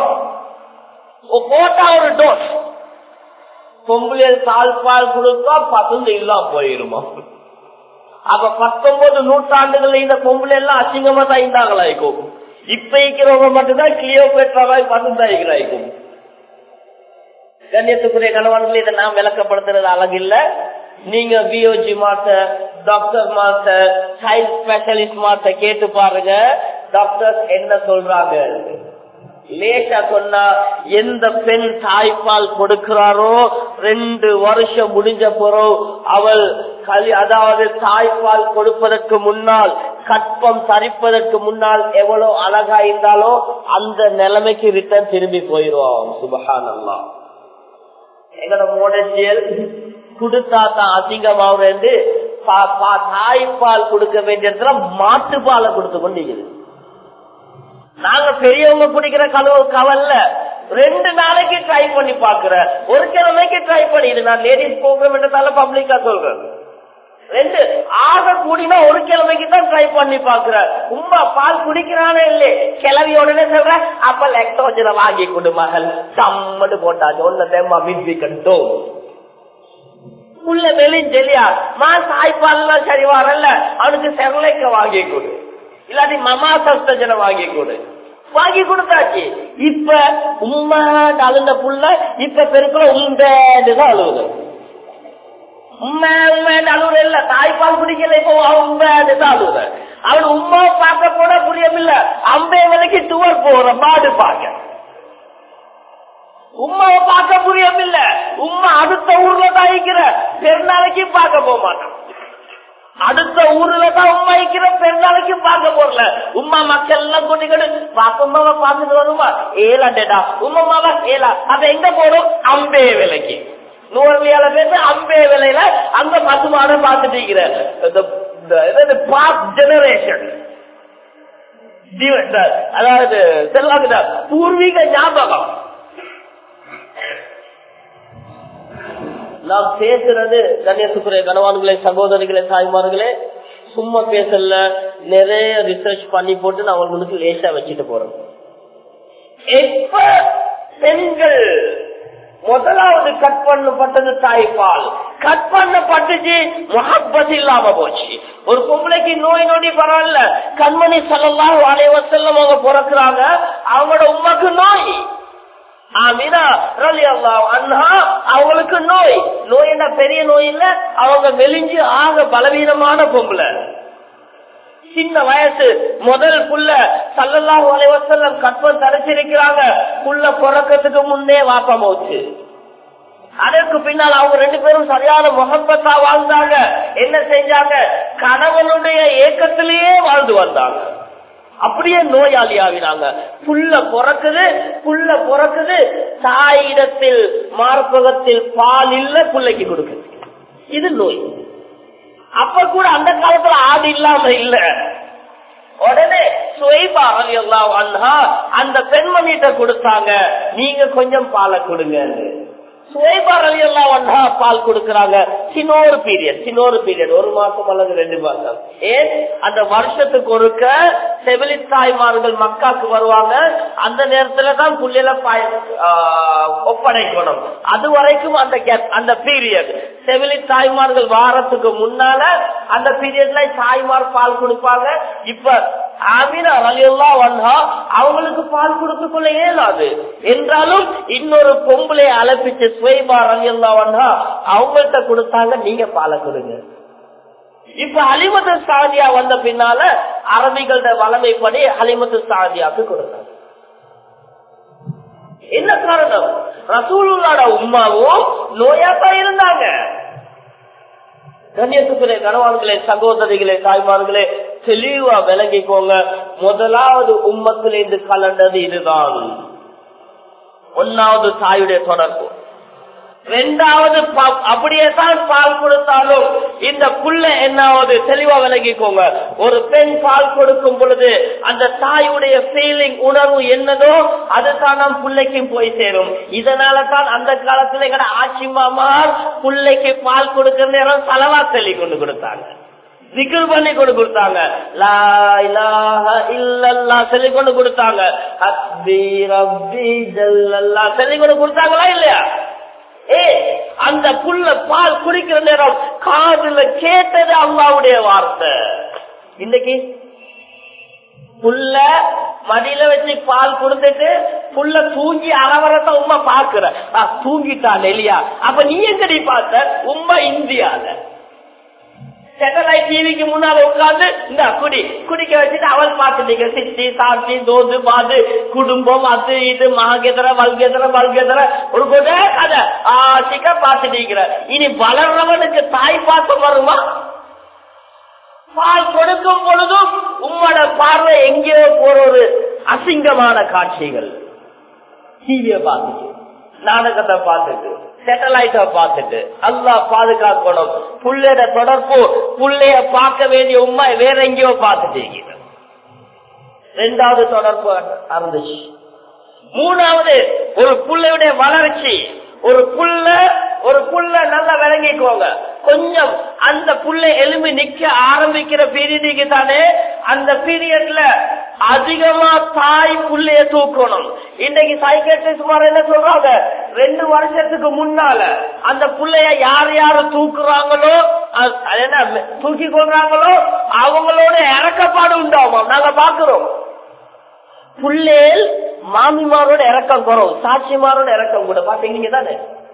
போட்டா ஒரு டோஸ் பொம்பளையில் தாய்ப்பால் கொடுத்தா பசங்க இல்லாம போயிருமா அப்ப பத்தொன்பது நூற்றாண்டுகள் இந்த பொம்பளை எல்லாம் அசிங்கமா தான் இருந்தாங்களா இருக்கும் இப்ப இருக்கிறவங்க மட்டும்தான் கிளியோ பெற்றாவாய் பசுந்தாய்கிறாய்க்கும் கண்ணியத்துக்குரிய கணவன்கள் இதை நான் விளக்கப்படுத்துறது அழகு இல்ல நீங்க பிஓஜி மாத்த டாக்டர் மாத்த சைல்ட் ஸ்பெஷலிஸ்ட் மாத்த கேட்டு பாருங்க டாக்டர் என்ன சொல்றாங்க லேசா சொன்னா எந்த பெண் தாய்ப்பால் கொடுக்கிறாரோ ரெண்டு வருஷம் முடிஞ்ச பிறகு அவள் கலி அதாவது தாய்ப்பால் கொடுப்பதற்கு முன்னால் கற்பம் தரிப்பதற்கு முன்னால் எவ்வளவு அழகா இருந்தாலோ அந்த நிலைமைக்கு ரிட்டர்ன் திரும்பி போயிடுவான் சுபஹான் அல்லா எங்களோட மோடச்சியல் கொடுத்தா தான் அசிங்கமாவது தாய்ப்பால் கொடுக்க வேண்டிய இடத்துல மாட்டுப்பாலை கொடுத்து கொண்டிருக்குது நாங்க பெரியவங்க குடிக்கிற கலவு கவல்ல ரெண்டு நாளைக்கு ட்ரை பண்ணி பாக்குற ஒரு கிழமைக்கு ட்ரை பண்ணி இது நான் லேடிஸ் ப்ரோக்ராம் பப்ளிக்கா சொல்றேன் ரெண்டு ஆக கூடினா ஒரு கிழமைக்கு தான் ட்ரை பண்ணி பாக்குற உமா பால் குடிக்கிறானே இல்லையே கிளவி உடனே சொல்ற அப்ப லெக்டோஜனை வாங்கி கொடு மகள் சம்மட்டு போட்டாச்சு ஒன்னு தேம்மா மின்வி கட்டும் உள்ள மெலிஞ்செலியா மா தாய்ப்பால் எல்லாம் சரி வரல அவனுக்கு செரலைக்க வாங்கி கொடு இல்லாட்டி மமா சஸ்தஜனை வாங்கி கொடு வாங்கி கொடுத்தாச்சு இப்ப உண்மை அழுந்த புள்ள இப்ப பெருக்குல உண்மைதான் அழுகுது உண்மை உண்மை அழுகுற இல்ல தாய்ப்பால் குடிக்கல இப்போ உண்மைதான் அழுகுத அவன் உண்மை பார்க்க கூட புரியமில்ல அம்பே விலைக்கு துவர் போற மாடு பார்க்க உமாவை பார்க்க புரியமில்ல உமா அடுத்த ஊர்ல தான் இருக்கிற பெருநாளைக்கு பார்க்க போக மாட்டான் அடுத்த ஊர்ல தான் உமா இருக்கிற பெருநாளைக்கு பார்க்க போறல உமா மக்கள் எல்லாம் கூட்டிக்கிட்டு பாப்பம்மாவை பார்த்துட்டு வருமா ஏலாண்டேடா உமாமாவா ஏலா அப்ப எங்க போறோம் அம்பே விலைக்கு நூறுவியால பேச அம்பே விலையில அங்க பசுமான பார்த்துட்டு இருக்கிற பாஸ்ட் ஜெனரேஷன் அதாவது செல்வாங்க பூர்வீக ஞாபகம் நாம் பேசுறது கண்ணியத்துக்குரிய கனவான்களே சகோதரிகளே தாய்மார்களே சும்மா பேசல நிறைய ரிசர்ச் பண்ணி போட்டு நான் அவங்களுக்கு லேசா வச்சுட்டு போறேன் எப்ப பெண்கள் முதலாவது கட் பண்ணப்பட்டது தாய்ப்பால் கட் பண்ணப்பட்டுச்சு முகப்பத் இல்லாம போச்சு ஒரு பொம்பளைக்கு நோய் நொடி பரவாயில்ல கண்மணி சொல்லலாம் வளைவ செல்லம் அவங்க பிறக்கிறாங்க அவங்களோட உமக்கு நோய் ஆமினா ரலி அல்லா அண்ணா அவங்களுக்கு நோய் நோய் என்ன பெரிய நோய் இல்ல அவங்க மெலிஞ்சு ஆக பலவீனமான பொம்பளை சின்ன வயசு முதல் புள்ள சல்லல்லாஹு அலைஹி வஸல்லம் கற்பம் தரிச்சிருக்கிறாங்க புள்ள பிறக்கிறதுக்கு முன்னே வாப்பா போச்சு அதற்கு பின்னால் அவங்க ரெண்டு பேரும் சரியான முகப்பத்தா வாழ்ந்தாங்க என்ன செஞ்சாங்க கணவனுடைய ஏக்கத்திலேயே வாழ்ந்து வந்தாங்க அப்படியே நோயாளியாவினாங்க புல்ல பிறக்குது புல்ல பிறக்குது தாயிடத்தில் மார்பகத்தில் பால் இல்ல புள்ளைக்கு கொடுக்குது இது நோய் அப்ப கூட அந்த காலத்துல ஆடு இல்லாம இல்ல உடனே சுவைபா ரலியல்லாஹு அன்ஹா அந்த பெண்மணிட்ட கொடுத்தாங்க நீங்க கொஞ்சம் பாலை கொடுங்க சுவைபார் அலி எல்லாம் ஒன்றா பால் கொடுக்கறாங்க சின்னொரு பீரியட் சின்னொரு பீரியட் ஒரு மாசம் அல்லது ரெண்டு மாசம் ஏன் அந்த வருஷத்துக்கு ஒருக்க செவிலி தாய்மார்கள் மக்காக்கு வருவாங்க அந்த நேரத்துல தான் புள்ளில பாய் ஒப்படைக்கணும் அது வரைக்கும் அந்த கேப் அந்த பீரியட் செவிலி தாய்மார்கள் வாரத்துக்கு முன்னால அந்த பீரியட்ல தாய்மார் பால் கொடுப்பாங்க இப்ப ஆமீனா ரலியல்லா வந்தா அவங்களுக்கு பால் கொடுத்து கொள்ள இயலாது என்றாலும் இன்னொரு பொம்பளை அலப்பிச்சு சுவைபா ரலியல்லா வந்தா அவங்கள்ட்ட கொடுத்தாங்க நீங்க பாலை கொடுங்க இப்ப அலிமது சாதியா வந்த பின்னால அரபிகளோட வளமைப்படி அலிமது சாதியாக்கு கொடுத்தாங்க என்ன காரணம் ரசூலுல்லாட உமாவும் நோயாத்தான் இருந்தாங்க கண்ணியத்துக்குரிய கணவான்களே சகோதரிகளே தாய்மார்களே தெளிவா விளங்கிக்கோங்க முதலாவது உம்மத்திலிருந்து கலண்டது இதுதான் ஒன்னாவது தாயுடைய தொடர்பு ரெண்டாவது அப்படியே தான் பால் கொடுத்தாலும் இந்த புள்ள என்னாவது தெளிவா விளங்கிக்கோங்க ஒரு பெண் பால் கொடுக்கும் பொழுது அந்த தாயுடைய ஃபீலிங் உணர்வு என்னதோ அதுதான் நம் பிள்ளைக்கும் போய் சேரும் இதனால தான் அந்த காலத்துல எங்கட ஆட்சி மாமார் பிள்ளைக்கு பால் கொடுக்கிற நேரம் செலவா சொல்லி கொண்டு கொடுத்தாங்க திகில் பண்ணி கொண்டு கொடுத்தாங்க லா இலாஹ இல்லல்லா சொல்லி கொண்டு கொடுத்தாங்க ஹஸ்பி ரப்பி ஜல்லல்லா சொல்லி கொண்டு கொடுத்தாங்களா இல்லையா ஏ அந்த புல்ல பால் குடிக்கிற நேரம் காதுல கேட்டது அம்மாவுடைய வார்த்தை இன்னைக்கு புல்ல மடியில வச்சு பால் கொடுத்துட்டு புல்ல தூங்கி அரவரத்தை உமா பாக்குற தூங்கிட்டான் இல்லையா அப்ப நீ எங்கடி பார்த்த உமா இந்தியால சேட்டலைட் டிவிக்கு முன்னால உட்கார்ந்து இந்த குடி குடிக்க வச்சுட்டு அவள் பார்த்துட்டீங்க சித்தி சாட்சி தோது பாது குடும்பம் அது இது மககேதர வல்கேதர வல்கேதர ஒரு கூட கதை ஆசிக்க பார்த்துட்டீங்க இனி வளர்றவனுக்கு தாய் பாசம் வருமா பால் கொடுக்கும் பொழுதும் உம்மோட பார்வை எங்கேயோ போற ஒரு அசிங்கமான காட்சிகள் டிவிய பார்த்துட்டு நாடகத்தை பார்த்துட்டு சேட்டலைட்ட பார்த்துட்டு அல்லா பாதுகாக்கணும் புள்ளைய தொடர்பு புள்ளைய பார்க்க வேண்டிய உண்மை வேற எங்கேயோ பார்த்துட்டு ரெண்டாவது தொடர்பு இருந்துச்சு மூணாவது ஒரு புள்ளையுடைய வளர்ச்சி ஒரு புள்ள ஒரு புள்ள நல்லா விளங்கிக்கோங்க கொஞ்சம் அந்த புள்ள எலும்பி நிக்க ஆரம்பிக்கிற பீரியடுக்கு தானே அந்த பீரியட்ல அதிகமா தாய் புள்ளைய தூக்கணும் இன்னைக்கு சைக்கட்ரிஸ்ட் மாதிரி என்ன சொல்றாங்க ரெண்டு வருஷத்துக்கு முன்னால அந்த புள்ளைய யார் யாரு தூக்குறாங்களோ என்ன தூக்கி கொள்றாங்களோ அவங்களோட இறக்கப்பாடு உண்டாமா நாங்க பாக்குறோம் புள்ளேல் மாமிமாரோட இறக்கம் குறவும் சாட்சிமாரோட இறக்கம் கூட பாத்தீங்க தானே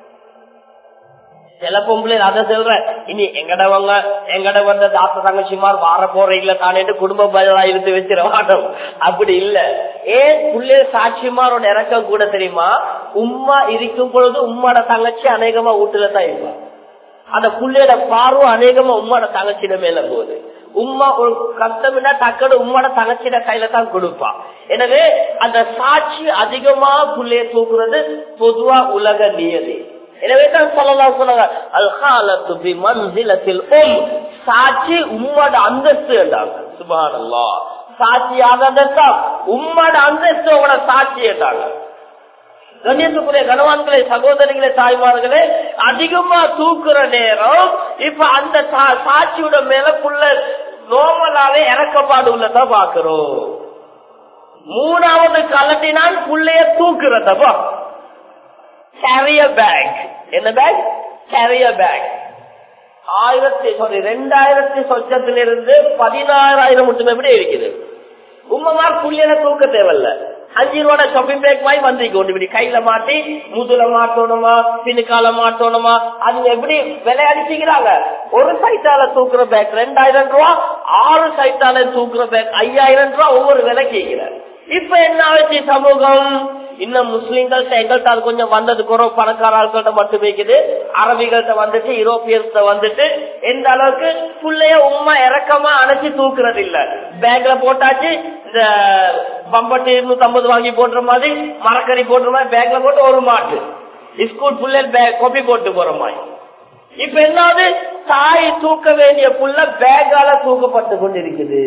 சில பொம்பளை அதை சொல்ற இனி எங்கடவங்க எங்கட வந்த தாத்த தங்கச்சிமார் வார போற இல்ல தானேட்டு குடும்ப பதிலா இருந்து வச்சிட மாட்டோம் அப்படி இல்ல ஏன் புள்ளே சாட்சிமாரோட இறக்கம் கூட தெரியுமா உம்மா இருக்கும் பொழுது உம்மாட தங்கச்சி அநேகமா வீட்டுல தான் இருப்பா அந்த புள்ளையோட பார்வை அநேகமா உம்மாட தங்கச்சிட மேல போகுது உம்மா ஒரு கஷ்டம்னா டக்குனு உம்மாட தங்கச்சிட கையில தான் கொடுப்பா எனவே அந்த சாட்சி அதிகமா புள்ளைய தூக்குறது பொதுவா உலக நியதி எனவே தான் சொல்லலாம் சொன்னாங்க அல்ஹாலத்து மன்சிலத்தில் உம் சாட்சி உம்மோட அந்தஸ்து என்றாங்க சுபானல்லா சாட்சி ஆகாதா உம்மோட அந்தஸ்து உங்களோட சாட்சி என்றாங்க கண்ணியத்துக்குரிய கணவான்களே சகோதரிகளே தாய்மார்களே அதிகமா தூக்குற நேரம் இப்ப அந்த சாட்சியோட மேல புள்ள நோமலாவே இறக்கப்பாடு உள்ளதான் பாக்குறோம் மூணாவது கலட்டினால் புள்ளைய தூக்குறதப்பா கேரியர் பேக் என்ன பேக் கேரியர் பேக் ஆயிரத்தி சாரி ரெண்டாயிரத்தி சொச்சத்திலிருந்து பதினாறாயிரம் மட்டும் எப்படி இருக்குது உம்மமார் புள்ளியனை தூக்க தேவையில்ல அஞ்சு ரூபாய் ஷாப்பிங் பேக் வாங்கி வந்திருக்கு ஒன்று இப்படி கையில மாட்டி முதுல மாட்டணுமா பின்னுக்கால மாட்டணுமா அது எப்படி விளையாடிச்சுக்கிறாங்க ஒரு சைட்டால தூக்குற பேக் ரெண்டாயிரம் ரூபா ஆறு சைட்டால தூக்குற பேக் ஐயாயிரம் ரூபா ஒவ்வொரு விலை கேட்கிறார் இப்ப என்ன ஆச்சு சமூகம் இன்னும் முஸ்லீம்கள்ட்ட எங்கள்கிட்ட அது கொஞ்சம் வந்தது குறவு பணக்கார ஆட்கள்ட்ட மட்டும் வைக்குது அரபிகள்கிட்ட வந்துட்டு யூரோப்பியன்ஸ்ட வந்துட்டு எந்த அளவுக்கு புள்ளைய உண்மை இறக்கமா அணைச்சு தூக்குறது இல்ல பேக்ல போட்டாச்சு இந்த பம்பட்டு இருநூத்தி ஐம்பது வாங்கி போடுற மாதிரி மரக்கறி போடுற மாதிரி பேக்ல போட்டு ஒரு மாட்டு ஸ்கூல் புள்ளைய பேக் கொப்பி போட்டு போற மாதிரி இப்ப என்னாவது தாய் தூக்க வேண்டிய புள்ள பேக்கால தூக்கப்பட்டு கொண்டிருக்குது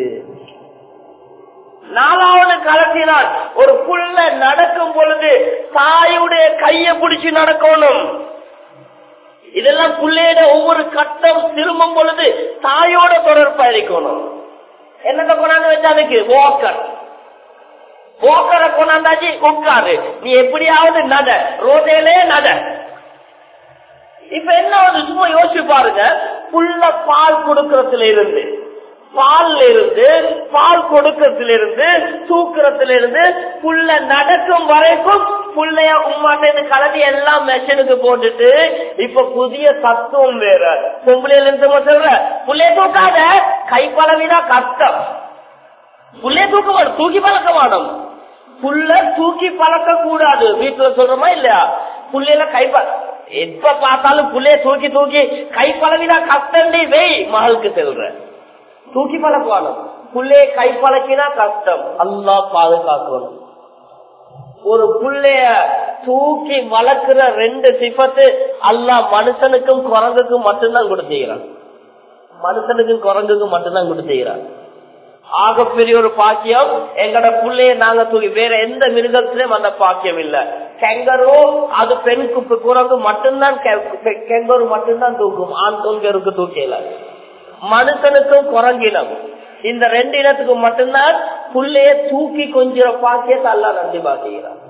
நாலாவது கலத்தினால் ஒரு புள்ள நடக்கும் பொழுது தாயுடைய கைய பிடிச்சு நடக்கணும் இதெல்லாம் புள்ளையோட ஒவ்வொரு கட்டம் திரும்பும் பொழுது தாயோட தொடர்பா இருக்கணும் என்னத்த கொண்டாந்து வச்சாதுக்கு வாக்கர் வாக்கரை கொண்டாந்தாச்சு உட்காரு நீ எப்படியாவது நட ரோட்டையிலே நட இப்ப என்ன ஆகுது சும்மா யோசிச்சு பாருங்க புள்ள பால் கொடுக்கறதுல இருந்து பால்ல இருந்து பால் கொடுக்கறதுல இருந்து தூக்குறதுல இருந்து புள்ள நடக்கும் வரைக்கும் புள்ளைய உமாட்ட கலட்டி எல்லாம் மெஷினுக்கு போட்டுட்டு இப்ப புதிய தத்துவம் வேற பொம்பளையில இருந்து சொல்ற புள்ளைய தூக்காத கை பழவினா கஷ்டம் புள்ளைய தூக்க மாட்டோம் தூக்கி பழக்க மாட்டோம் புள்ள தூக்கி பழக்க கூடாது வீட்டுல சொல்றோமா இல்லையா புள்ளையில கை எப்ப பார்த்தாலும் புள்ளைய தூக்கி தூக்கி கை பழவினா கஷ்டம் வெய் மகளுக்கு செல்ற தூக்கி பழக்குவானும் புள்ளைய கை பழக்கினா கஷ்டம் அல்லா பாதுகாக்கணும் ஒரு புள்ளைய தூக்கி வளர்க்கிற ரெண்டு சிபத்து அல்லா மனுஷனுக்கும் குரங்குக்கும் மட்டும்தான் கொடுத்துக்கிறான் மனுஷனுக்கும் குரங்குக்கும் மட்டும்தான் கொடுத்துக்கிறான் ஆகப்பெரிய ஒரு பாக்கியம் எங்கட புள்ளைய நாங்க தூக்கி வேற எந்த மிருகத்திலும் அந்த பாக்கியம் இல்ல கெங்கரோ அது பெண் குப்பு குரங்கு மட்டும்தான் கெங்கரு மட்டும்தான் தூக்கும் ஆண் தொங்கருக்கு தூக்கல மனுஷனுக்கும் குரங்கினம் இந்த ரெண்டு இனத்துக்கு மட்டும்தான் புள்ளைய தூக்கி கொஞ்சிற பாக்கியத்தை அல்ல நன்றி பாக்கிறான்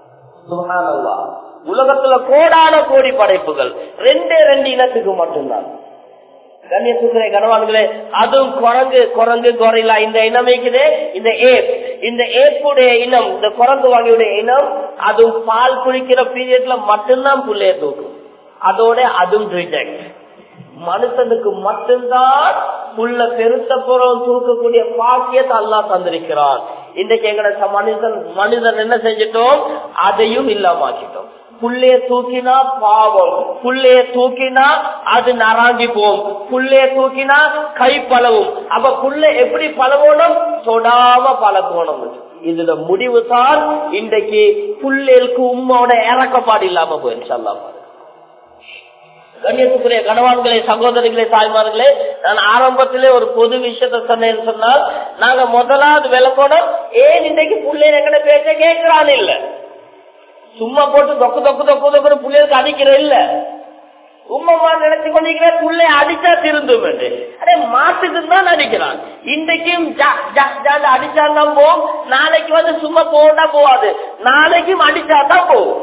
உலகத்துல கோடான கோடி படைப்புகள் ரெண்டே ரெண்டு இனத்துக்கு மட்டும்தான் கண்ணியத்துக்குரிய கனவான்களே அதுவும் குரங்கு குரங்கு கொரைலா இந்த இனம் இருக்குது இந்த ஏப் இந்த ஏப்புடைய இனம் இந்த குரங்கு வகையுடைய இனம் அதுவும் பால் குடிக்கிற பீரியட்ல மட்டும்தான் புள்ளைய தூக்கும் அதோட அதுவும் ரிஜெக்ட் மனுஷனுக்கு மட்டும்தான் புள்ள பெருத்த புறம் தூக்கக்கூடிய பாக்கியத்தை அல்லா தந்திருக்கிறான் இன்றைக்கு எங்கட மனிதன் மனிதன் என்ன செஞ்சிட்டோம் அதையும் இல்லாமக்கிட்டோம் புள்ளைய தூக்கினா பாவம் புள்ளைய தூக்கினா அது நராங்கி போம் புள்ளைய தூக்கினா கை பழவும் அப்ப புள்ள எப்படி பழகணும் தொடாம பழகணும் இதுல முடிவு தான் இன்றைக்கு புள்ளைகளுக்கு உம்மோட இறக்கப்பாடு இல்லாம போயிடுச்சு அல்லாம கண்ணியத்துக்குரிய கணவான்களே சகோதரிகளே தாய்மார்களே நான் ஆரம்பத்திலே ஒரு பொது விஷயத்த சொன்னேன்னு சொன்னால் நாங்க முதலாவது விளக்கணும் ஏன் இன்றைக்கு புள்ளைய எங்கட பேச்ச கேட்கிறான் இல்ல சும்மா போட்டு தொக்கு தொக்கு தொக்கு தொக்கு புள்ளைகளுக்கு அடிக்கிற இல்ல உம்மம்மா நினைச்சு கொண்டிருக்கிற புள்ளை அடிச்சா திருந்தும் அதே மாட்டுக்கு தான் அடிக்கிறான் இன்றைக்கும் அடிச்சாங்க போம் நாளைக்கு வந்து சும்மா போனா போவாது நாளைக்கும் அடிச்சா தான் போகும்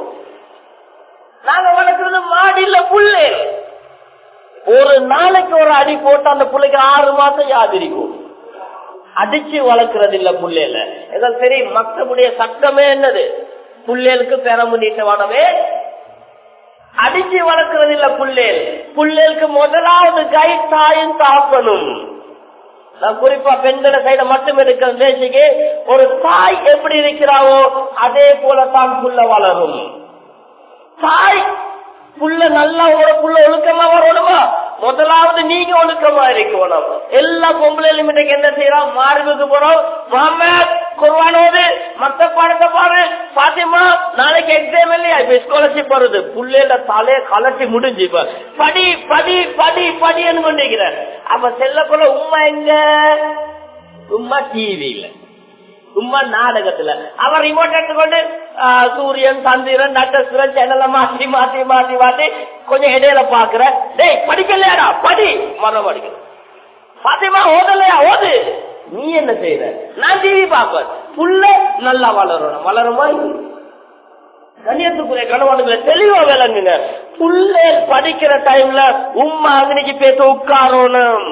நாங்க வளர்க்கறது மாடி இல்ல புள்ளு ஒரு நாளைக்கு ஒரு அடி போட்டு அந்த பிள்ளைக்கு ஆறு மாசம் யாதிரிக்கும் அடிச்சு வளர்க்கறது இல்ல புள்ளையில எதாவது சரி மக்களுடைய சட்டமே என்னது புள்ளேலுக்கு பெறமு நீட்டவானவே அடிச்சு வளர்க்கறது இல்ல புள்ளேல் புள்ளேலுக்கு முதலாவது கை தாயும் தாக்கணும் நான் குறிப்பா பெண்களை சைட மட்டும் இருக்கிற தேசிக்கு ஒரு தாய் எப்படி இருக்கிறாவோ அதே போல தான் புள்ள வளரும் தாய் புள்ள நல்லா ஒரு புள்ள ஒழுக்கமா வரணுமா முதலாவது நீங்க ஒழுக்கமா இருக்கணும் எல்லா பொம்பளையிலும் இன்னைக்கு என்ன செய்யறோம் மார்புக்கு போறோம் முகமது குர்வானோடு மத்த பாடத்தை பாரு பாத்தியமா நாளைக்கு எக்ஸாம் இல்லையா இப்ப ஸ்காலர்ஷிப் வருது புள்ளையில தலைய கலட்டி முடிஞ்சு இப்ப படி படி படி படின்னு கொண்டிருக்கிறேன் அப்ப செல்லக்குள்ள உண்மை எங்க உண்மை டிவியில சும்மா நாடகத்துல அவன் ரிமோட் எடுத்துக்கொண்டு சூரியன் சந்திரன் நட்சத்திரன் சேனல மாத்தி மாத்தி மாத்தி மாத்தி கொஞ்சம் இடையில பாக்குற டேய் படிக்கலையாடா படி மரம் படிக்கிற பாத்தியமா ஓதலையா ஓது நீ என்ன செய்யற நான் டிவி பாப்பேன் புள்ள நல்லா வளரணும் வளருமா கண்ணியத்துக்குரிய கணவன்களை தெளிவா விளங்குங்க புள்ள படிக்கிற டைம்ல உம்மா அங்கனைக்கு பேச உட்காரணும்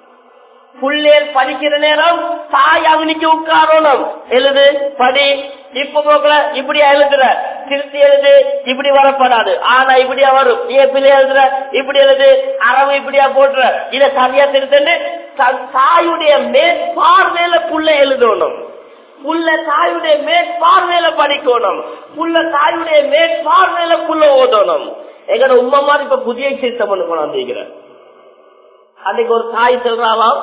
புள்ளேர் படிக்கிற நேரம் தாய் அவனுக்கு உட்காரணும் எழுது படி இப்ப போக்கல இப்படியா எழுதுற திருத்தி எழுது இப்படி வரப்படாது ஆனா இப்படியா வரும் நீ எப்படி எழுதுற இப்படி எழுது அரவு இப்படியா போடுற இத சரியா திருத்தண்டு தாயுடைய மேற்பார்வையில புள்ள எழுதணும் புள்ள தாயுடைய மேற்பார்வையில படிக்கணும் புள்ள தாயுடைய மேற்பார்வையில புள்ள ஓதணும் எங்கட உண்மை மாதிரி இப்ப புதிய சிஸ்டம் ஒண்ணு கொண்டாந்துக்கிற அன்னைக்கு ஒரு தாய் சொல்றாவாம்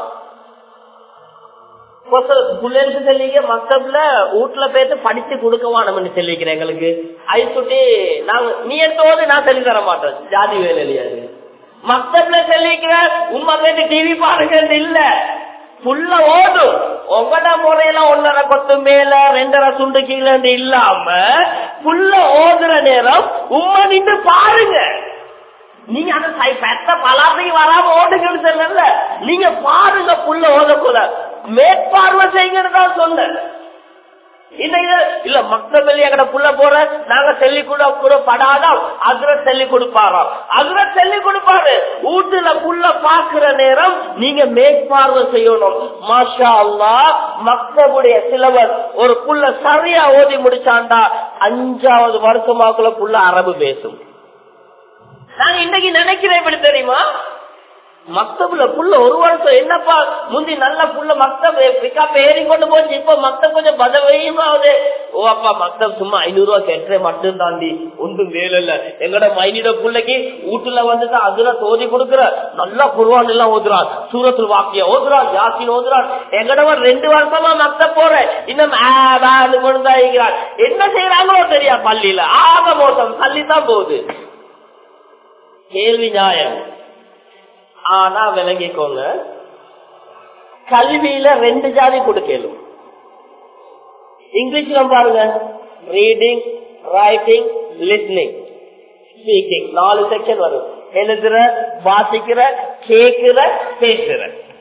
பிள்ளைகளுக்கு சொல்லிக்க மக்தப்ல வீட்டுல போயிட்டு படிச்சு கொடுக்கவானு சொல்லிக்கிறேன் எங்களுக்கு ஐ சுட்டி நாங்க நீ எடுத்தோடு நான் சொல்லி தர மாட்டேன் ஜாதி வேலையா மக்தப்ல சொல்லிக்கிற உண்மை போயிட்டு டிவி பாருங்க இல்ல புள்ள ஓடும் உங்கட முறையில ஒன்னரை கொத்து மேல ரெண்டரை துண்டு கீழே இல்லாம புள்ள ஓதுற நேரம் உண்மை நின்று பாருங்க நீங்க அந்த பெத்த பலாத்தையும் வராம ஓடுங்கன்னு சொல்லல நீங்க பாருங்க புள்ள ஓதக்குள்ள மேற்பார்வை செய்யுங்கன்னு தான் சொன்னேன் இல்ல மக்கள் எங்கட புள்ள போற நாங்க சொல்லி கூட கூட படாதான் அதுல சொல்லி கொடுப்பாராம் அதுல சொல்லி கொடுப்பாரு வீட்டுல புள்ள பாக்குற நேரம் நீங்க மேற்பார்வை செய்யணும் மாஷா அல்லா மக்களுடைய சிலவர் ஒரு புள்ள சரியா ஓதி முடிச்சாண்டா அஞ்சாவது வருஷமாக்குள்ள புள்ள அரபு பேசும் நாங்க இன்னைக்கு நினைக்கிறேன் எப்படி தெரியுமா மக்தபுல புள்ள ஒரு வருஷம் என்னப்பா முந்தி நல்ல புள்ள மக்தப் பிக்கப் ஏறி கொண்டு போச்சு இப்ப மக்தப் கொஞ்சம் பதவையும் ஆகுது ஓ அப்பா மக்தப் சும்மா ஐநூறு ரூபா கெட்டே மட்டும் தாண்டி ஒன்றும் வேலை இல்ல எங்கட மைனிட புள்ளைக்கு வீட்டுல வந்துட்டு அதுல தோதி கொடுக்குற நல்லா குருவான் எல்லாம் ஓதுறான் சூரத்து வாக்கிய ஓதுறான் யாசின் ஓதுறான் எங்கடவன் ரெண்டு வருஷமா மக்த போறேன் இன்னும் கொண்டுதான் இருக்கிறான் என்ன செய்யறாங்களோ தெரியா பள்ளியில ஆக மோசம் பள்ளி தான் போகுது கேள்வி நியாயம் ஆனா விளங்கிக்கோங்க கல்வியில ரெண்டு ஜாதி கொடுக்கலும் இங்கிலீஷ்ல பாருங்க ரீடிங் ரைட்டிங் லிஸ்னிங் ஸ்பீக்கிங் நாலு செக்ஷன் வரும் எழுதுற வாசிக்கிற கேக்குற பேசுற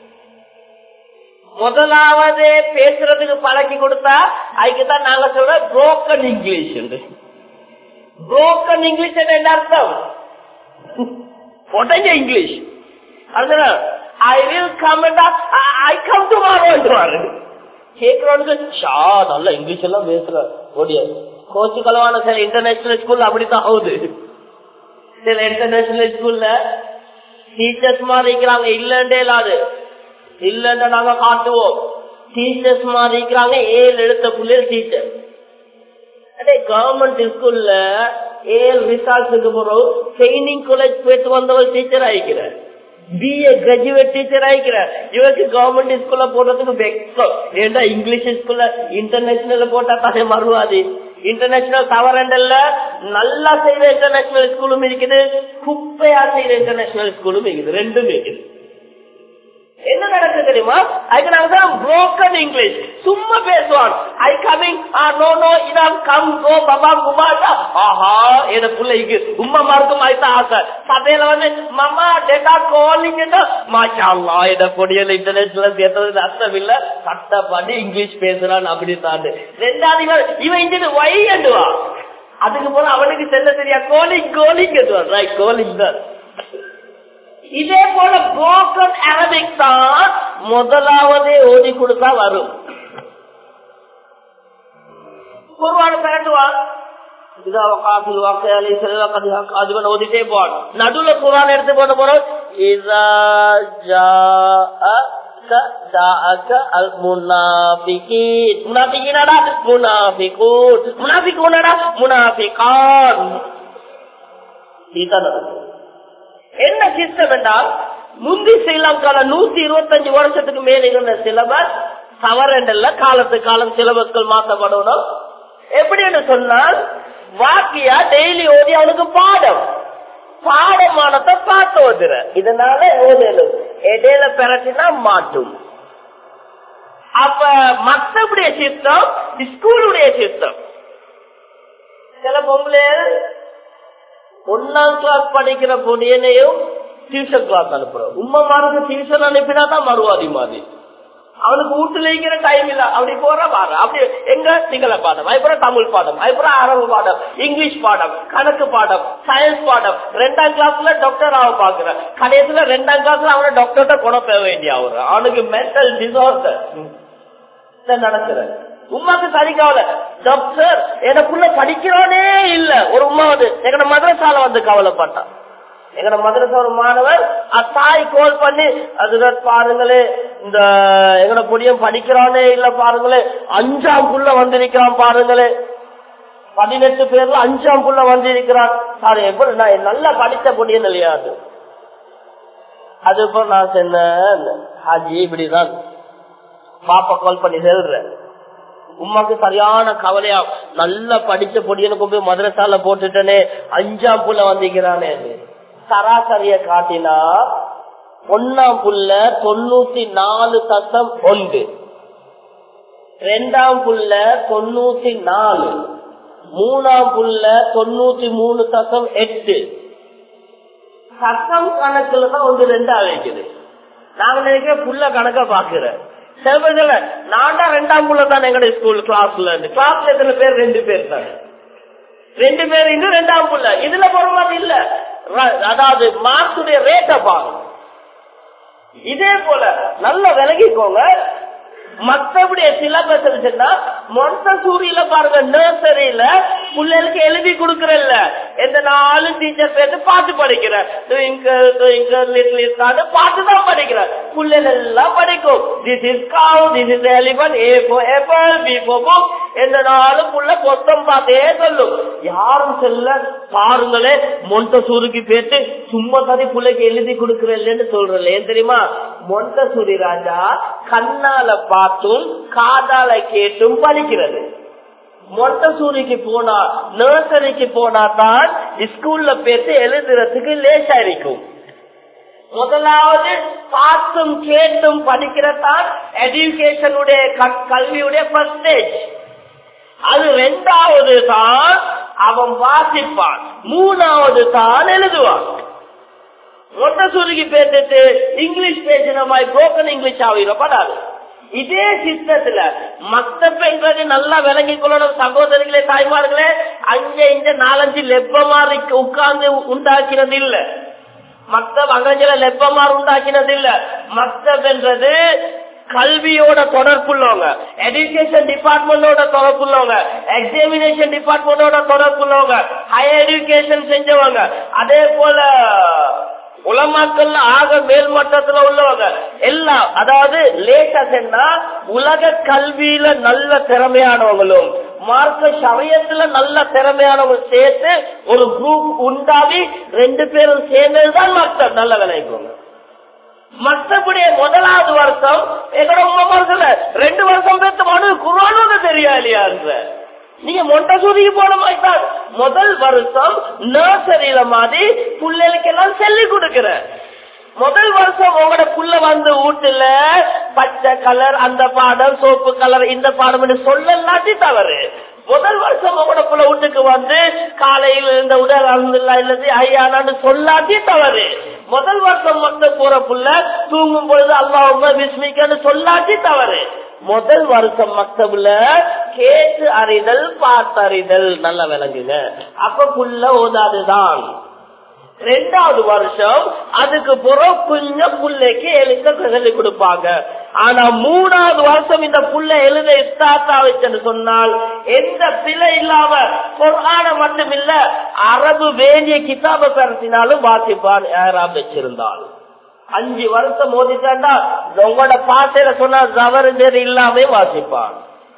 முதலாவது பேசுறதுக்கு பழக்கி கொடுத்தா அதுக்குதான் நாங்க சொல்ற புரோக்கன் இங்கிலீஷ் புரோக்கன் இங்கிலீஷ் என்ன அர்த்தம் உடஞ்ச English I will come I come டுமாரோன்றாரு கேக்குறவனுக்கு ஷா நல்ல இங்கிலீஷ் எல்லாம் பேசுற ஓடிய கோச்சு கலவான சில இன்டர்நேஷனல் ஸ்கூல்ல அப்படித்தான் ஆகுது சில இன்டர்நேஷனல் ஸ்கூல்ல டீச்சர்ஸ் மாதிரி இருக்கிறாங்க இல்லண்டே இல்லாது இல்லண்டா நாங்க காட்டுவோம் டீச்சர்ஸ் மாதிரி இருக்கிறாங்க ஏழு எழுத்த பிள்ளைகள் டீச்சர் அதே கவர்மெண்ட் ஸ்கூல்ல ஏழு ரிசார்ட்ஸுக்கு போறோம் ட்ரைனிங் காலேஜ் போயிட்டு வந்தவர் டீச்சர் ஆயிக்கிறார் பிஏ கிராஜுவேட் டீச்சர் ஆயிக்கிறார் இவருக்கு கவர்மெண்ட் ஸ்கூல்ல போடுறதுக்கு வெக்கம் ஏண்டா இங்கிலீஷ் ஸ்கூல்ல இன்டர்நேஷனல் போட்டா தானே மறுவாது இன்டர்நேஷனல் தவறண்டல்ல நல்லா செய்யற இன்டர்நேஷனல் ஸ்கூலும் இருக்குது குப்பையா செய்யற இன்டர்நேஷனல் ஸ்கூலும் இருக்குது ரெண்டும் இருக்குது என்ன நடக்குது தெரியுமா அதுக்கு நாங்க தான் புரோக்கன் இங்கிலீஷ் சும்மா பேசுவான் ஐ கமிங் நோ நோ இதான் கம் கோ பபா குமாட்டா ஆஹா என் பிள்ளைக்கு உம்மா மார்க்கும் ஆயிட்டா ஆசை சபையில வந்து மம்மா டேட்டா காலிங் மாஷா அல்லா இத பொடியல் இன்டர்நேஷனல் சேர்த்தது அர்த்தம் இல்ல சட்டப்படி இங்கிலீஷ் பேசுறான் அப்படி தாண்டு ரெண்டாவது இவன் இவன் இங்க வை என்றுவா அதுக்கு போல அவனுக்கு செல்ல தெரியா கோலிங் கோலிங் ரைட் கோலிங் தான் இதே போல புரோக்கன் அரபிக் தான் முதலாவதே ஓதி கொடுத்தா வரும் குருவான பிறட்டுவான் ஓதிட்டே போவான் நடுவுல குரான் எடுத்து போன போறோம் என்ன சிஸ்டம் என்றால் முந்தி ஸ்ரீலங்கால நூத்தி இருபத்தஞ்சு வருஷத்துக்கு மேல இருந்த சிலபஸ் தவறண்டல்ல காலத்து காலம் சிலபஸ்கள் மாற்றப்படணும் எப்படி என்று சொன்னால் வாக்கியா டெய்லி ஓதி அவனுக்கு பாடம் பாடமானத்தை பார்த்து ஓதுற இதனால ஓதலும் இடையில பெறட்டினா மாட்டும் அப்ப மத்தபடிய சிஸ்டம் ஸ்கூலுடைய சிஸ்டம் சில பொம்பளை ஒன்னாம் கிளாஸ் படிக்கிற பொடியனையும் டியூஷன் கிளாஸ் அனுப்புறோம் உண்மை மாருக்கு டியூஷன் அனுப்பினா தான் மறுவாதி மாதிரி அவனுக்கு வீட்டுல இருக்கிற டைம் இல்ல அப்படி போற வார அப்படி எங்க சிங்கள பாடம் அதுக்கப்புறம் தமிழ் பாடம் அதுக்கப்புறம் அரபு பாடம் இங்கிலீஷ் பாடம் கணக்கு பாடம் சயின்ஸ் பாடம் ரெண்டாம் கிளாஸ்ல டாக்டர் ஆக பாக்குற கடைசியில ரெண்டாம் கிளாஸ்ல அவனை டாக்டர்கிட்ட கொண்டு போக வேண்டிய அவரு அவனுக்கு மென்டல் டிசார்டர் நடக்கிற உமாக்கு சரி கவலை டாக்டர் எனக்குள்ள படிக்கிறானே இல்ல ஒரு உமா வந்து எங்கட மதரசால வந்து கவலைப்பட்டான் எங்கட மதரசா ஒரு மாணவர் அத்தாய் கோல் பண்ணி அதுல பாருங்களே இந்த எங்கட பொடியும் படிக்கிறானே இல்ல பாருங்களே அஞ்சாம் புள்ள வந்திருக்கிறான் பாருங்களே பதினெட்டு பேர்ல அஞ்சாம் புள்ள வந்திருக்கிறான் சார் எப்படி நான் நல்லா படித்த பொடியன் இல்லையா அது அதுக்கப்புறம் நான் சொன்னேன் ஹாஜி இப்படிதான் பாப்பா கால் பண்ணி சொல்றேன் உமாக்கு சரியான கவலையா நல்லா படிச்ச பொடியனுக்கு போய் மதரசால போட்டுட்டனே அஞ்சாம் புள்ள வந்திருக்கிறானே சராசரிய காட்டினா ஒன்னாம் புள்ள தொண்ணூத்தி நாலு தசம் ஒன்று ரெண்டாம் புள்ள தொண்ணூத்தி நாலு மூணாம் புள்ள தொண்ணூத்தி மூணு தசம் எட்டு சத்தம் கணக்குல தான் ஒன்று ரெண்டா வைக்குது நாங்க நினைக்கிற புள்ள கணக்க பாக்குறேன் சில பேர் சொல்ல நான் தான் ரெண்டாம் புள்ள தான் எங்கட ஸ்கூல் கிளாஸ்ல இருந்து கிளாஸ்ல எத்தனை பேர் ரெண்டு பேர் தான் ரெண்டு பேர் இன்னும் ரெண்டாம் புள்ள இதுல பொறுமாதி இல்ல அதாவது மார்க்ஸுடைய ரேட்டை பாருங்க இதே போல நல்ல விலகிக்கோங்க மத்தபடி சிலபஸ் இருந்துச்சுன்னா மொண்டசூரியில பாருங்க நர்சரியில பிள்ளைகளுக்கு எழுதி கொடுக்கறல்ல எந்த நாளும் டீச்சர் பேருந்து பாட்டு படிக்கிற ட்விங்கிள் ட்விங்கிள் லிட்டில் ஸ்டார் பாட்டு தான் படிக்கிற பிள்ளைகள் எல்லாம் படிக்கும் this is cow this is elephant A for apple B ஃபோ புக் எந்த நாளும் புள்ள பொத்தம் பார்த்தே சொல்லும் யாரும் சொல்ல பாருங்களே மொண்டசூருக்கு பேட்டு சும்மா தனி பிள்ளைக்கு எழுதி கொடுக்கறல்லன்னு சொல்றேன் ஏன் தெரியுமா மொண்டசூரி ராஜா கண்ணால பார்த்தும் காதால கேட்டும் படிக்கிறது மொட்டசூரிக்கு போனா நர்சரிக்கு போனா தான் ஸ்கூல்ல பேசி எழுதுறதுக்கு லேசா இருக்கும் முதலாவது பார்த்தும் கேட்டும் படிக்கிறதான் எஜுகேஷனுடைய கல்வியுடைய ஃபர்ஸ்ட் ஸ்டேஜ் அது ரெண்டாவது தான் அவன் வாசிப்பான் மூணாவது தான் எழுதுவான் மொட்டசூரிக்கு பேசிட்டு இங்கிலீஷ் பேசின மாதிரி புரோக்கன் இங்கிலீஷ் ஆகிடப்படாது இதே சிஸ்டத்துல மத்த பெண்களுக்கு நல்லா விளங்கி கொள்ளணும் சகோதரிகளே தாய்மார்களே அங்க இங்க நாலஞ்சு லெப்பமாரி உட்கார்ந்து உண்டாக்கினது இல்ல மக்தப் அங்கஞ்சல லெப்பமார் உண்டாக்கினது இல்ல மக்தப் என்றது கல்வியோட தொடர்புள்ளவங்க எஜுகேஷன் டிபார்ட்மெண்டோட தொடர்புள்ளவங்க எக்ஸாமினேஷன் டிபார்ட்மெண்டோட தொடர்புள்ளவங்க ஹையர் எஜுகேஷன் செஞ்சவங்க அதே போல உலமாக்கல் ஆக மேல்மட்டத்துல உள்ளவங்க எல்லாம் அதாவது லேட்டஸ்னா உலக கல்வியில நல்ல திறமையானவங்களும் மார்க்க சமயத்துல நல்ல திறமையானவங்க சேர்த்து ஒரு குரூப் உண்டாவி ரெண்டு பேரும் சேர்ந்ததுதான் மக்கள் நல்ல விளைவிக்குங்க மற்றபடி முதலாவது வருஷம் எங்களோட உமார்கள் ரெண்டு வருஷம் பேர்த்து மனு குரானோட தெரியா இல்லையா நீங்க மொட்டசூரிக்கு போன மாதிரி தான் முதல் வருஷம் நர்சரியில மாதிரி பிள்ளைகளுக்கு எல்லாம் சொல்லி கொடுக்கிற முதல் வருஷம் உங்களோட புள்ள வந்து வீட்டுல பச்சை கலர் அந்த பாடம் சோப்பு கலர் இந்த பாடம் சொல்லலாட்டி தவறு முதல் வருஷம் உங்களோட புள்ள வீட்டுக்கு வந்து காலையில் இந்த உடல் அருந்தில்லா இல்லது ஐயானான்னு சொல்லாட்டி தவறு முதல் வருஷம் வந்து போற புள்ள தூங்கும் பொழுது அல்லாஹ் விஸ்மிக்கன்னு சொல்லாட்டி தவறு முதல் வருஷம் மக்தபுல கேட்டு அறிதல் பார்த்தறிதல் நல்லா விளங்குங்க அப்ப புள்ள ஓதாதுதான் ரெண்டாவது வருஷம் அதுக்கு பிறகு கொஞ்சம் புள்ளைக்கு எழுத சொல்லி கொடுப்பாங்க ஆனா மூணாவது வருஷம் இந்த புள்ள எழுத ஸ்டார்ட் ஆச்சுன்னு சொன்னால் எந்த பிழை இல்லாம பொருளான மட்டும் இல்ல அரபு வேண்டிய கிதாப பரத்தினாலும் வாசிப்பான் யாராவது வச்சிருந்தால் அஞ்சு வருஷம் மோதிட்டாண்டா உங்களோட பாட்டையில சொன்னா தவறுங்கிறது இல்லாம வாசிப்பான்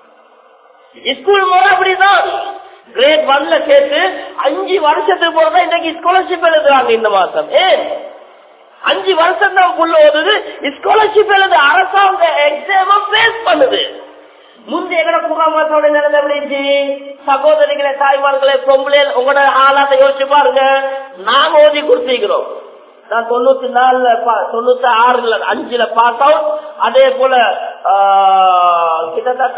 ஸ்கூல் முறை அப்படிதான் கிரேட் ஒன்ல சேர்த்து அஞ்சு வருஷத்துக்கு போறதா இன்னைக்கு ஸ்காலர்ஷிப் எழுதுறாங்க இந்த மாசம் ஏன் அஞ்சு வருஷம் தான் புள்ள ஓடுது ஸ்காலர்ஷிப் எழுது அரசாங்க எக்ஸாம பேஸ் பண்ணுது முந்தைய எங்கட குமாமத்தோட நிலைமை எப்படி சகோதரிகளை தாய்மார்களை பொம்பளை உங்களோட ஆளாத்த யோசிச்சு பாருங்க நாங்க ஓதி கொடுத்திருக்கிறோம் நான் தொண்ணூத்தி நாலுல தொண்ணூத்தி ஆறுல அஞ்சுல பாஸ் அவுட் அதே போல கிட்டத்தட்ட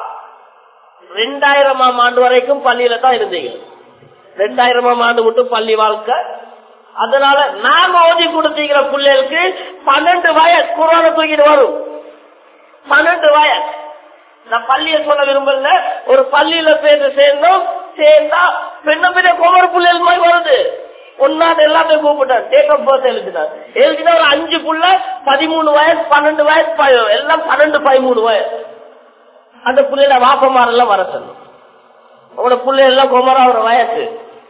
ரெண்டாயிரமாம் ஆண்டு வரைக்கும் பள்ளியில தான் இருந்தீங்க ரெண்டாயிரமாம் ஆண்டு மட்டும் பள்ளி வாழ்க்கை அதனால நாங்க ஓதி கொடுத்தீங்கிற பிள்ளைகளுக்கு பன்னெண்டு வயசு குரான தூக்கிட்டு வரும் பன்னெண்டு வயசு நான் பள்ளிய சொல்ல விரும்பல ஒரு பள்ளியில பேர் சேர்ந்தோம் சேர்ந்தா பெண்ண பெரிய குமர் பிள்ளைகள் மாதிரி வருது ஒன்னாவது எல்லாத்தையும் கூப்பிட்டான் டேட் ஆஃப் பர்த் எழுதினார் எழுதினா ஒரு அஞ்சு புள்ள பதிமூணு வயசு பன்னெண்டு வயசு எல்லாம் பன்னெண்டு பதிமூணு வயசு அந்த பிள்ளைல வாப்பமாரெல்லாம் வர சொல்லணும் உங்களோட பிள்ளை எல்லாம் குமரா ஒரு வயசு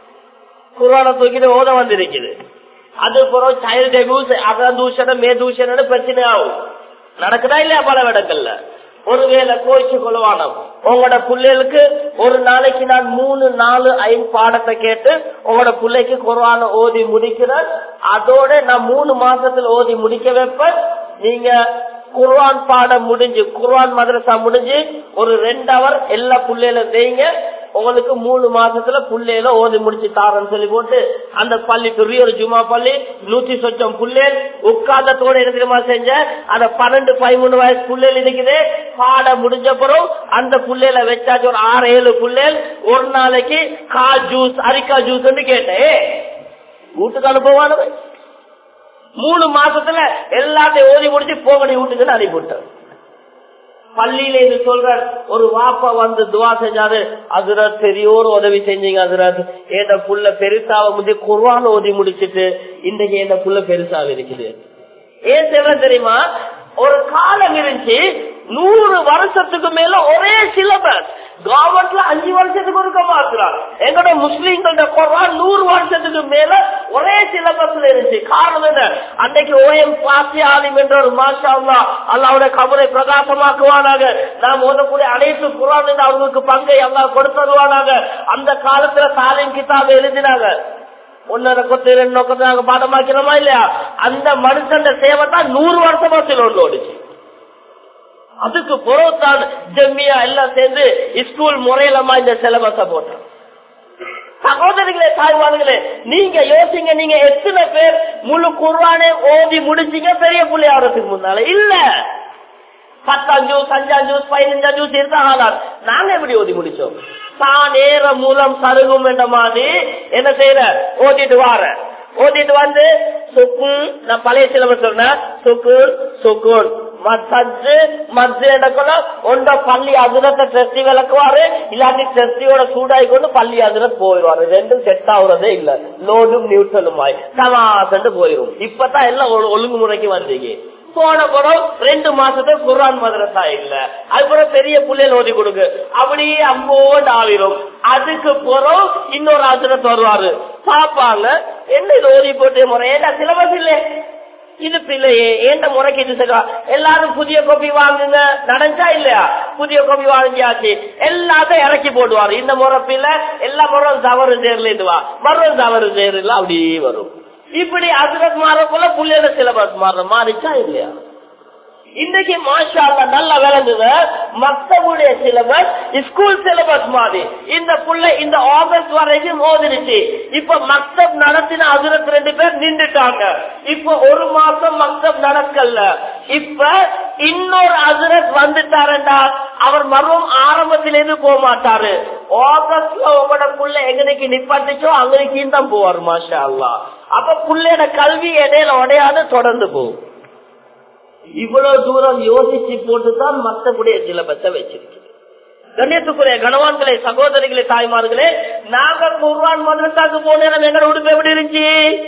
குருவான தூக்கிட்டு ஓத வந்திருக்குது அது பிறகு சைல்டு அபியூஸ் அதான் தூஷணம் மே தூஷணம் பிரச்சனை ஆகும் நடக்குதா இல்லையா பல இடங்கள்ல ஒருவேளை கோயிச்சு கொள்வானோ உங்களோட பிள்ளைகளுக்கு ஒரு நாளைக்கு நான் மூணு நாலு ஐந்து பாடத்தை கேட்டு உங்களோட பிள்ளைக்கு குர்ஆன ஓதி முடிக்கிறேன் அதோட நான் மூணு மாசத்துல ஓதி முடிக்க வைப்பேன் நீங்க குர்ஆன் பாடம் முடிஞ்சு குர்ஆன் மதரசா முடிஞ்சு ஒரு ரெண்டு அவர் எல்லா பிள்ளைகளும் செய்யுங்க உங்களுக்கு மூணு மாசத்துல புள்ளையில ஓதி முடிச்சு தாரன்னு சொல்லி போட்டு அந்த பள்ளி பெரிய ஒரு ஜுமா பள்ளி நூத்தி சொச்சம் புள்ளேல் உட்கார்ந்தத்தோட என்ன தெரியுமா செஞ்ச அந்த பன்னெண்டு பதிமூணு வயசு புள்ளேல் இருக்குது பாடம் முடிஞ்ச பிறகு அந்த புள்ளையில வச்சாச்சு ஒரு ஆறு ஏழு புள்ளேல் ஒரு நாளைக்கு கால் ஜூஸ் அரிக்கா ஜூஸ் கேட்டேன் வீட்டுக்கு அனுப்புவானவன் மூணு மாசத்துல எல்லாத்தையும் ஓதி முடிச்சு போகடி வீட்டுக்கு அனுப்பிவிட்டேன் பள்ளியில இது சொல்ற ஒரு வாப்பா வந்து துவா செஞ்சாரு அதுரத் பெரியோர் உதவி செஞ்சீங்க அதுரத் ஏத புள்ள பெருசாவ முந்தைய குர்வான் ஓதி முடிச்சிட்டு இன்னைக்கு என்ன புள்ள பெருசாக இருக்குது ஏன் சொல்ற தெரியுமா ஒரு காலம் இருந்துச்சு நூறு வருஷத்துக்கு மேல ஒரே சிலபஸ் கவர்மெண்ட்ல அஞ்சு வருஷத்துக்கு ஒருக்க மாத்துறாங்க எங்களோட முஸ்லீம்களோட குரான் நூறு வருஷத்துக்கு மேல ஒரே சிலபஸ்ல இருந்துச்சு காரணம் என்ன அன்னைக்கு ஓஎம் பாசி ஆலிம் என்ற ஒரு மாஷா அல்லா அல்லாவோட கபரை பிரகாசமாக்குவானாக நாம் ஓதக்கூடிய அனைத்து குரான் அவர்களுக்கு பங்கை அல்லா கொடுத்தருவானாக அந்த காலத்துல தாலிம் கிதாபை எழுதினாங்க ஒன்னரை கொத்து ரெண்டு கொத்து நாங்க பாடமாக்கிறோமா இல்லையா அந்த மனுஷன் சேவை தான் நூறு வருஷமா சிலோண்டு ஓடிச்சு அதுக்கு புறத்தான் ஜெம்மியா எல்லாம் சேர்ந்து ஸ்கூல் முறையிலமா இந்த சிலபஸ போட்டோம் சகோதரிகளே தாய்வானுங்களே நீங்க யோசிங்க நீங்க எத்தனை பேர் முழு குர்வானே ஓதி முடிச்சீங்க பெரிய புள்ளி ஆகிறதுக்கு முன்னால இல்ல பத்தாம் ஜூஸ் அஞ்சாம் ஜூஸ் பதினஞ்சாம் ஜூஸ் இருந்தா ஆளார் நாங்க எப்படி ஓதி முடிச்சோம் தான் நேர மூலம் சருகும் என்ற மாதிரி என்ன செய்யற ஓதிட்டு வார ஓதிட்டு வந்து சுக்குன் நான் பழைய சிலபஸ் சொன்னேன் சுக்குன் சுக்குன் மத்து மத்து இடக்குள்ள ஒன்ற பள்ளி அதிரத்தை டெஸ்டி விளக்குவாரு இல்லாட்டி டெஸ்டியோட சூடாகி கொண்டு பள்ளி அதிரத் போயிடுவாரு ரெண்டும் செட் ஆகுறதே இல்ல லோடும் நியூட்ரலுமாய் சமாசண்டு போயிரும் இப்பதான் எல்லாம் ஒரு ஒழுங்குமுறைக்கு வந்தீங்க போன படம் ரெண்டு மாசத்துக்கு குரான் மதரசா இல்ல அதுக்கப்புறம் பெரிய புள்ளையில ஓதி கொடுக்கு அப்படியே அம்போண்டு ஆவிரும் அதுக்கு பிறகு இன்னொரு ஆசிரியர் வருவாரு பாப்பாங்க என்ன இது ஓதி போட்டு முறை ஏண்டா சிலபஸ் இல்ல இது பிள்ளையே ஏண்ட முறைக்கு இது சரி எல்லாரும் புதிய கோப்பி வாங்குங்க நடந்தா இல்லையா புதிய கோப்பி வாங்கியாச்சு எல்லாத்தையும் இறக்கி போடுவாரு இந்த முறை பிள்ளை எல்லா முறம் தவறு சேர்ல இதுவா மறும் தவறு சேர்ல அப்படியே வரும் இப்படி அதிரத் மாறக்குள்ள புள்ளையோட சிலபஸ் மாற மாறிச்சா இல்லையா இன்னைக்கு மாஷா நல்லா விளங்குது மக்தபுடைய சிலபஸ் ஸ்கூல் சிலபஸ் மாதிரி இந்த புள்ள இந்த ஆகஸ்ட் வரைக்கும் ஓதிருச்சு இப்ப மக்தப் நடத்தின அதிரத் ரெண்டு பேர் நின்றுட்டாங்க இப்ப ஒரு மாசம் மக்தப் நடக்கல இப்ப இன்னொரு அதிரத் வந்துட்டாருண்டா அவர் மறுவும் ஆரம்பத்திலிருந்து போக மாட்டாரு ஆகஸ்ட்ல உங்களோட புள்ள எங்கனைக்கு நிப்பாட்டிச்சோ அங்கனைக்கு தான் போவார் மாஷா அல்லா அப்ப புள்ளையோட கல்வி இடையில உடையாது தொடர்ந்து போகும் இவ்வளவு தூரம் யோசிச்சு போட்டுதான் மத்தபடிய சிலபஸ வச்சிருக்கு கண்ணியத்துக்குரிய கணவான்களே சகோதரிகளே தாய்மார்களே நாங்க குர்வான் மதரசாக்கு போன நேரம் எங்க உடுப்பு எப்படி இருந்துச்சு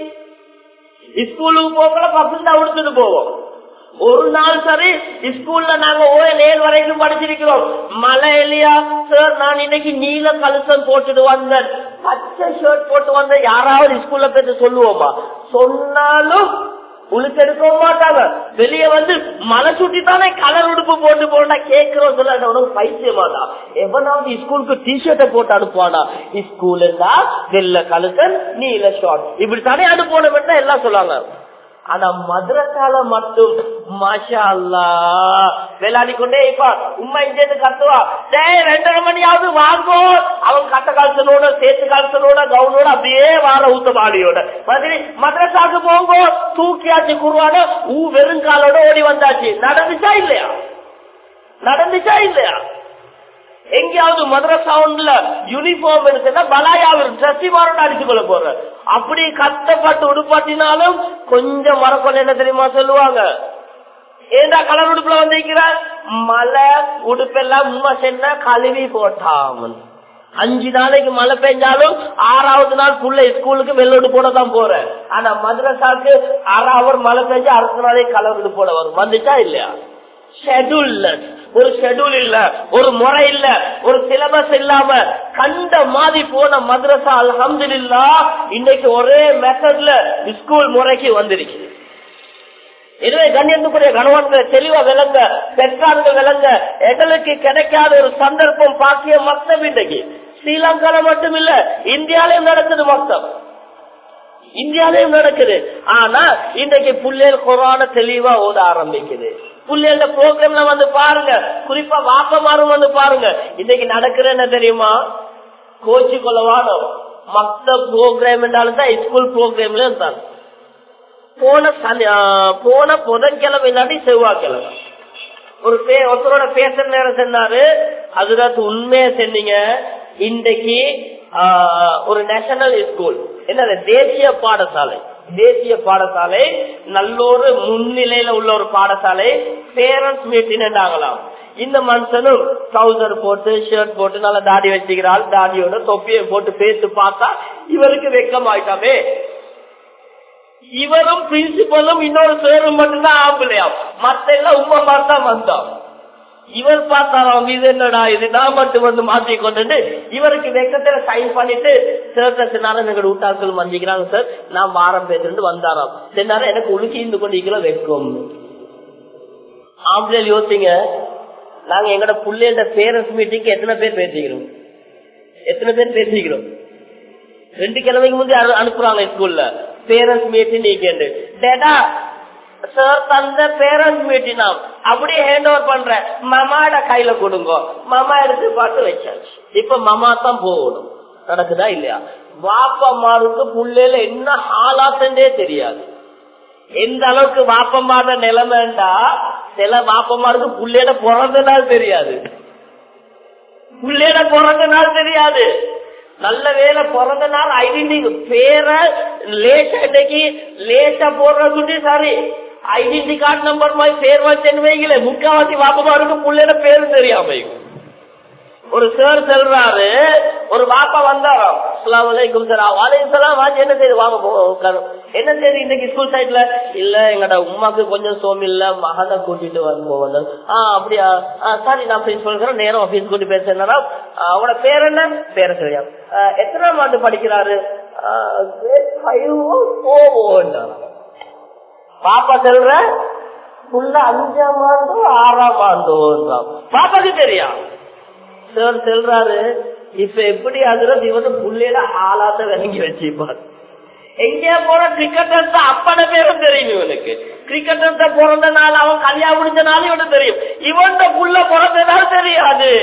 ஸ்கூலுக்கு போகல பசங்க உடுத்துட்டு போவோம் ஒரு நாள் சரி ஸ்கூல்ல நாங்க ஓஎல் ஏழு வரைக்கும் படிச்சிருக்கிறோம் மழை இல்லையா சார் நான் இன்னைக்கு நீல கலுசம் போட்டுட்டு வந்தேன் பச்சை ஷர்ட் போட்டு வந்த யாராவது ஸ்கூல்ல போயிட்டு சொல்லுவோமா சொன்னாலும் உளுக்கெடுக்கவும் மாட்டாங்க வெளியே வந்து மலை சுட்டி தானே கலர் உடுப்பு போட்டு போனா கேட்கிறோம் சொல்ல உனக்கு பைத்திய மாட்டா எவனாவது ஸ்கூலுக்கு டிஷர்ட்டை போட்டு அனுப்புவானா ஸ்கூலுக்கா வெள்ள கழுத்தன் நீல ஷார்ட் இப்படி தானே அனுப்பணும் எல்லாம் சொல்லுவாங்க ஆனா மதுரக்கால மட்டும் மாஷா அல்லா விளையாடி கொண்டே இப்ப உண்மை இருந்து கத்துவா டேய் ரெண்டரை மணியாவது வாங்கும் அவன் கட்ட காலத்தனோட சேத்து காலத்தனோட கவுனோட அப்படியே வார ஊத்த பாடியோட மாதிரி மദ്രസാக்கு போங்க தூக்கியாச்சு குருவான ஊ வெறுங்காலோட ஓடி வந்தாச்சு நடந்துச்சா இல்லையா நடந்துச்சா இல்லையா எங்கேயாவது மதரசாவுல யூனிஃபார்ம் இருக்குன்னா பலாயாவும் ட்ரெஸ்ஸிமாரோட அடிச்சு கொள்ள போற அப்படி கஷ்டப்பட்டு உடுப்பாட்டினாலும் கொஞ்சம் மரக்கொள்ள என்ன தெரியுமா சொல்லுவாங்க ஏண்டா கலர் உடுப்புல வந்திருக்கிற மலை உடுப்பெல்லாம் உண்மை சென்ன கழுவி போட்டாமன் அஞ்சு நாளைக்கு மழை பெஞ்சாலும் ஆறாவது நாள் புள்ள ஸ்கூலுக்கு வெள்ளோடு போட தான் போறேன் ஆனா மதுரசாக்கு ஆறாவது மழை பெஞ்சு அடுத்த நாளே கலர் போட வரும் வந்துச்சா இல்லையா ஷெடியூல்லெஸ் ஒரு ஷெட்யூல் இல்ல ஒரு முறை இல்ல ஒரு சிலபஸ் இல்லாம கண்ட மாதிரி போன மദ്രസா அல்ஹம்துலில்லா இன்னைக்கு ஒரே மெத்தட்ல ஸ்கூல் முறைக்கு வந்திருக்குது எனவே கண்ணியத்துக்குரிய கணவன்களை தெளிவா விளங்க பெற்றார்கள் விளங்க எங்களுக்கு கிடைக்காத ஒரு சந்தர்ப்பம் பாக்கிய மக்தம் இன்றைக்கு ஸ்ரீலங்கால மட்டும் இல்ல இந்தியாலயும் நடக்குது மக்தம் இந்தியாலயும் நடக்குது ஆனா இன்றைக்கு புள்ளையர் கொரோனா தெளிவா ஓத ஆரம்பிக்குது புள்ளையோட ப்ரோக்ராம்ல வந்து பாருங்க குறிப்பா வாப்பமாரும் வந்து பாருங்க இன்னைக்கு நடக்கிற என்ன தெரியுமா கோச்சி கொள்ளவானோ மத்த ப்ரோக்ராம் என்றாலும் தான் ஸ்கூல் ப்ரோக்ராம்ல இருந்தாங்க போன சனி ஆ, போன புதன்கிழமை இல்லாட்டி செவ்வாய்க்கிழமை ஒரு பே ஒருத்தரோட பேசுற நேரம் சொன்னாரு அதுதான் உண்மையா சொன்னீங்க இன்றைக்கு ஆ, ஒரு நேஷனல் ஸ்கூல் என்னது தேசிய பாடசாலை தேசிய பாடசாலை நல்லொரு முன்னிலையில உள்ள ஒரு பாடசாலை பேரண்ட்ஸ் மீட்டிங் ஆகலாம் இந்த மனுஷனும் ட்ரௌசர் போட்டு ஷர்ட் போட்டு நல்லா தாடி வச்சுக்கிறாள் தாடியோட தொப்பியை போட்டு பேசி பார்த்தா இவருக்கு வெக்கம் ஆயிட்டாமே இவரும் பிரின்சிபலும் இன்னொரு சேரும் மட்டும்தான் ஆம்பளையாம் மத்த எல்லாம் உமா பார்த்தா வந்தோம் இவர் பார்த்தாராம் இது என்னடா இது நான் மட்டும் வந்து மாத்தி கொண்டு இவருக்கு வெக்கத்துல சைன் பண்ணிட்டு சேர்த்த சின்னாரம் எங்க வீட்டாக்கள் மந்திக்கிறாங்க சார் நான் வாரம் பேசுறது வந்தாராம் சின்னாரம் எனக்கு உலுக்கி இருந்து கொண்டு இருக்கிற வெக்கம் ஆம்பளை யோசிங்க நாங்க எங்கட புள்ளையோட பேரண்ட்ஸ் மீட்டிங்க்கு எத்தனை பேர் பேசிக்கிறோம் எத்தனை பேர் பேசிக்கிறோம் ரெண்டு கிழமைக்கு முந்தைய அனு- அனுப்புறாங்க ஸ்கூல்ல பேரண்ட்ஸ் மீட்டிங் நீக்கேண்டு டேடா சார் தந்த பேரண்ட்ஸ் மீட்டிங் அப்படியே ஹேண்ட் ஓவர் பண்றேன் மாமாட கையில கொடுங்க மாமா எடுத்து பார்த்து வச்சாச்சு இப்ப மாமா தான் போகணும் நடக்குதா இல்லையா வாப்பமாருக்கு புள்ளையில என்ன ஆளாத்தண்டே தெரியாது எந்த அளவுக்கு வாப்பமாட நிலைமைண்டா சில வாப்பமாருக்கு புள்ளையிட பிறந்த நாள் தெரியாது புள்ளையிட பிறந்த நாள் தெரியாது நல்ல வேலை பிறந்த நாள் ஐடென்டி பேரை லேசா இன்னைக்கு லேசா போடுறது சரி ஐடென்டி கார்டு நம்பர் மாதிரி பேர் வச்சேன்னு வைக்கல முக்காவாசி வாப்பமாருக்கு புள்ளையிட பேரு தெரியாம வைக்கும். ஒரு சார் சொல்றாரு ஒரு வாப்பா வந்தாராம் அஸ்லாம் வலைக்கும் சார் வாலைக்கும் சலாம் வாங்க என்ன செய்யுது வாங்க போ உட்காரு என்ன செய்யுது இன்னைக்கு ஸ்கூல் சைட்ல இல்ல எங்கட உமாக்கு கொஞ்சம் சோம் இல்ல மகனை கூட்டிட்டு வந்து வந்தேன் ஆஹ் அப்படியா ஆஹ் சாரி நான் பிரின்சிபல் சொல்றேன் நேரம் ஆபீஸ் கூட்டி பேசுறேன்னா அவனோட பேர் என்ன பேர சரியா ஆஹ் எத்தனாம் ஆண்டு படிக்கிறாரு ஆஹ் grade five ஓ four ஓன்றாராம். பாப்பா சொல்ற புள்ள அஞ்சாம் ஆண்டோ ஆறாம் ஆண்டோன்றான் பாப்பாக்கு தெரியும் சார் சொல்றாரு இப்ப எப்படி ஆகுறது இவனு புள்ளையில ஆளாத்த விளங்கி வச்சுப்பார் எங்கே போன கிரிக்கெட்டர் அப்பட பேரும் தெரியும் இவனுக்கு கிரிக்கெட்டர் பிறந்த நாள் அவன் கல்யாணம் முடிஞ்ச நாள் இவனுக்கு தெரியும் இவன் புள்ள பிறந்த நாள் தெரியாது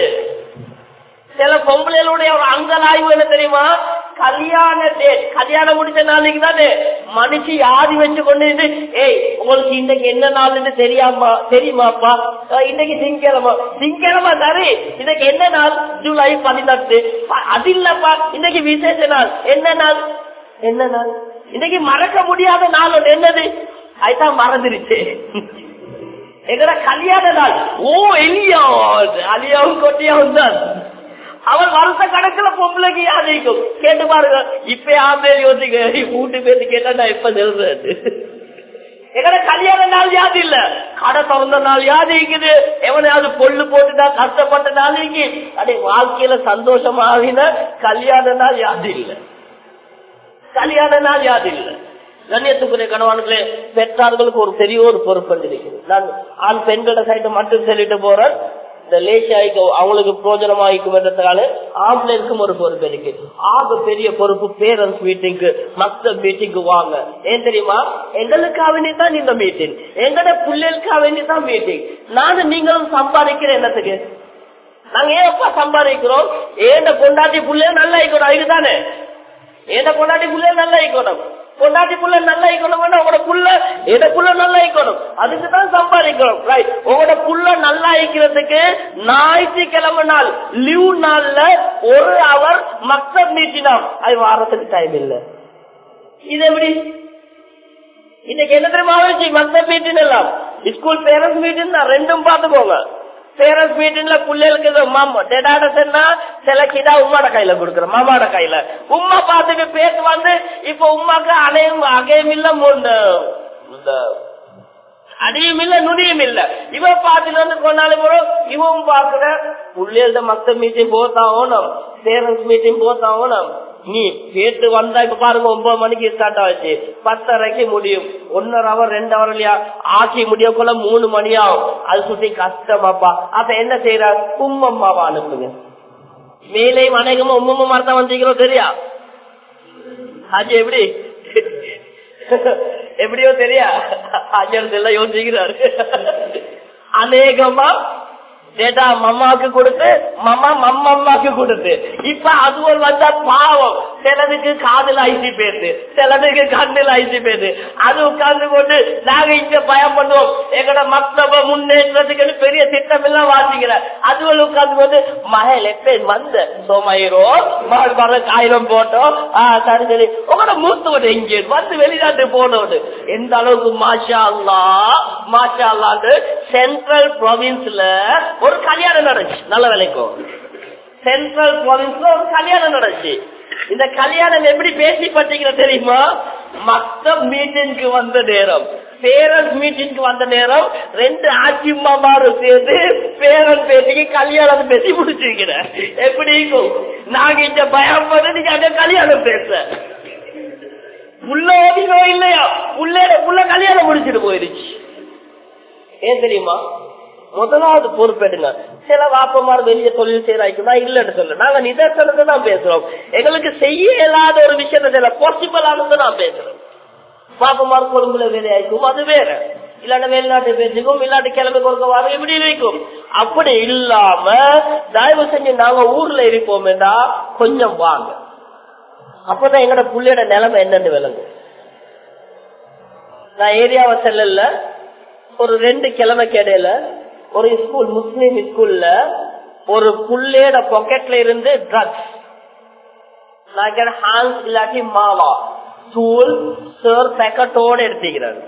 சில பொம்பளைகளுடைய ஒரு அங்கல் ஆய்வு என்ன தெரியுமா கல்யாண டேட் கல்யாணம் முடிச்ச நாளைக்கு தானே மனுஷி ஆதி வச்சு கொண்டு இருந்து, ஏய் உங்களுக்கு இன்னைக்கு என்ன நாள்னு தெரியாமா தெரியுமாப்பா அஹ் இன்னைக்கு திங்கிழமை திங்கிழமை சரி இன்னைக்கு என்ன நாள் ஜூலை பதினெட்டு ப- அது இல்லப்பா இன்னைக்கு விசேஷ நாள் என்ன நாள் என்ன நாள் இன்னைக்கு மறக்க முடியாத நாள் ஒண்ணு என்னது அதுதான் மறந்துருச்சு எங்கட கல்யாண நாள் ஓ எலியா அலியாவும் கொட்டியாவும் தான் அவன் வருஷ கணக்குல பொம்பளைக்கு யாதிக்கும் கேட்டு பாருங்க இப்ப ஆம்பே யோசிக்க கூட்டு பேசி கேட்டா நான் எப்ப நெல்றது எங்கட கல்யாண நாள் யாது இல்ல கடை திறந்த நாள் யாது இருக்குது எவனையாவது பொல்லு போட்டுட்டா கஷ்டப்பட்ட நாள் இருக்கு அடே வாழ்க்கையில சந்தோஷமாவின கல்யாண நாள் யாது இல்ல கல்யாண நாள் யாது இல்ல கண்ணியத்துக்குரிய கணவான்களே பெற்றார்களுக்கு ஒரு பெரிய ஒரு பொறுப்பு இருக்குது நான் ஆண் பெண்கள சைட்டு மட்டும் சொல்லிட்டு போறேன் இந்த லேசாய்க்கு அவங்களுக்கு பிரோஜனமாயிக்கும் என்றதுனால ஆம்பளைக்கும் ஒரு பொறுப்பு இருக்கு ஆக பெரிய பொறுப்பு பேரண்ட்ஸ் மீட்டிங்க்கு மத்த மீட்டிங்க்கு வாங்க ஏன் தெரியுமா எங்களுக்காக வேண்டி தான் இந்த மீட்டிங் எங்கட பிள்ளைகளுக்காக வேண்டி தான் மீட்டிங் நானும் நீங்களும் சம்பாதிக்கிற என்னத்துக்கு நாங்க ஏன் எப்ப சம்பாதிக்கிறோம் ஏண்ட பொண்டாட்டி புள்ளைய நல்லா இருக்கணும் அதுக்குதானே ஏண்ட பொண்டாட்டி புள்ளைய நல்லா இருக்கணும் பொண்டாட்டி புள்ள நல்லா இருக்கணும் உங்களோட புள்ள எத புள்ள நல்லா இருக்கணும் அதுக்கு தான் சம்பாதிக்கிறோம் ரைட் உங்களோட புள்ள நல்லா இருக்கிறதுக்கு ஞாயிற்றுக்கிழமை நாள் லீவ் நாள்ல ஒரு அவர் மக்சப் நீட்டினோம் அது வாரத்துக்கு டைம் இல்ல இது எப்படி இன்னைக்கு என்ன தெரியுமா ஆச்சு மக்சப் மீட்டிங் எல்லாம் ஸ்கூல் பேரண்ட்ஸ் மீட்டிங் தான் ரெண்டும் பார்த்து போங்க பேரண்ட்ஸ் மீட்டிங்ல பிள்ளைகளுக்கு மாமா டெடாட சொன்னா சில கிடா உமாட கையில கொடுக்குறோம் மாமாட கையில உமா பார்த்துட்டு பேச வந்து இப்ப உமாக்கு அணையும் அகையும் இல்ல இந்த அடியும் இல்ல நுடியும் இல்ல இவன் பாத்துல இருந்து கொண்டாலும் போறோம் இவன் பாக்குற புள்ளையோட மத்த மீட்டிங் போத்தா ஓனம் பேரண்ட்ஸ் மீட்டிங் போத்தா ஓனம் நீ கேட்டு வந்தா இப்ப பாருங்க ஒன்பது மணிக்கு ஸ்டார்ட் ஆச்சு பத்தரைக்கு முடியும் ஒன்னரை அவர் ரெண்டு அவர் இல்லையா ஆக்கி முடியக்குள்ள மூணு மணி ஆகும் அது சுத்தி கஷ்டமாப்பா அப்ப என்ன செய்யற உம்மம்மாவா அனுப்புங்க மேலேயும் அநேகமா உம்மம்மா தான் வந்தீங்களோ தெரியா அது எப்படி எப்படியோ தெரியா அஜர் எல்லாம் யோசிக்கிறாரு அநேகமா டேட்டா மம்மாவுக்கு கொடுத்து மம்மா மம்மம்மாக்கு கொடுத்து இப்ப அதுவும் வந்தா பாவம் சிலதுக்கு காதுல ஐசி பேரு சிலதுக்கு கண்ணுல ஐசி பேரு அது உட்கார்ந்து கொண்டு நாங்க இங்க பயம் பண்ணுவோம் எங்கட மக்தப முன்னேற்றத்துக்கு பெரிய திட்டம் எல்லாம் வாசிக்கிற அதுவும் உட்கார்ந்து கொண்டு மகள் எப்ப வந்த சோமாயிரோ மகள் வர ஆயிரம் போட்டோம் ஆஹ் சரி சரி உங்களோட மூத்தவர் எங்கே வந்து வெளிநாட்டு போனோடு எந்த அளவுக்கு மாஷா அல்லா மாஷா அல்லாண்டு சென்ட்ரல் ப்ரொவின்ஸ்ல ஒரு கல்யாணம் நடந்துச்சு நல்ல விலைக்கும் சென்ட்ரல் ப்ரொவின்ஸ்ல ஒரு கல்யாணம் நடந்துச்சு இந்த கல்யாணம் எப்படி பேசி பட்டீங்க தெரியுமா மத்த மீட்டிங்க்கு வந்த நேரம் பேரண்ட் மீட்டிங்க்கு வந்த நேரம் ரெண்டு ஆட்சிமாரும் சேர்ந்து பேரன் பேசிக்கு கல்யாணம் பேசி முடிச்சிருக்கிற எப்படி இருக்கும் நாங்க இந்த பயம் பண்ண நீங்க அங்க கல்யாணம் பேச உள்ள ஓடினோ இல்லையா உள்ள உள்ள கல்யாணம் முடிச்சிட்டு போயிருச்சு ஏன் தெரியுமா முதலாவது பொறுப்பெடுங்க சில வாப்பமார் வெளிய தொழில் செய்யறாய்க்குமா இல்லன்னு சொல்ல நாங்க நிதர்சனத்தை தான் பேசுறோம் எங்களுக்கு செய்ய இயலாத ஒரு விஷயத்த சில பாசிபிள் ஆனது நான் பேசுறோம் பாப்பமார் கொழும்புல வேலையாய்க்கும் அது வேற இல்லாட்ட வெளிநாட்டு பேசிக்கும் இல்லாட்ட கிளம்பி கொடுக்க வர எப்படி இருக்கும் அப்படி இல்லாம தயவு செஞ்சு நாங்க ஊர்ல இருப்போமேடா கொஞ்சம் வாங்க அப்பதான் எங்கட புள்ளையோட நிலைமை என்னன்னு விளங்கும் நான் ஏரியாவை செல்லல ஒரு ரெண்டு கிழமைக்கு இடையில ஒரு ஸ்கூல் முஸ்லீம் ஸ்கூல்ல ஒரு புள்ளையோட பாக்கெட்ல இருந்து ட்ரக்ஸ் நான் ஹான்ஸ் இல்லாட்டி மாவா தூள் சேர் பேக்கெட்டோட எடுத்துக்கிறாரு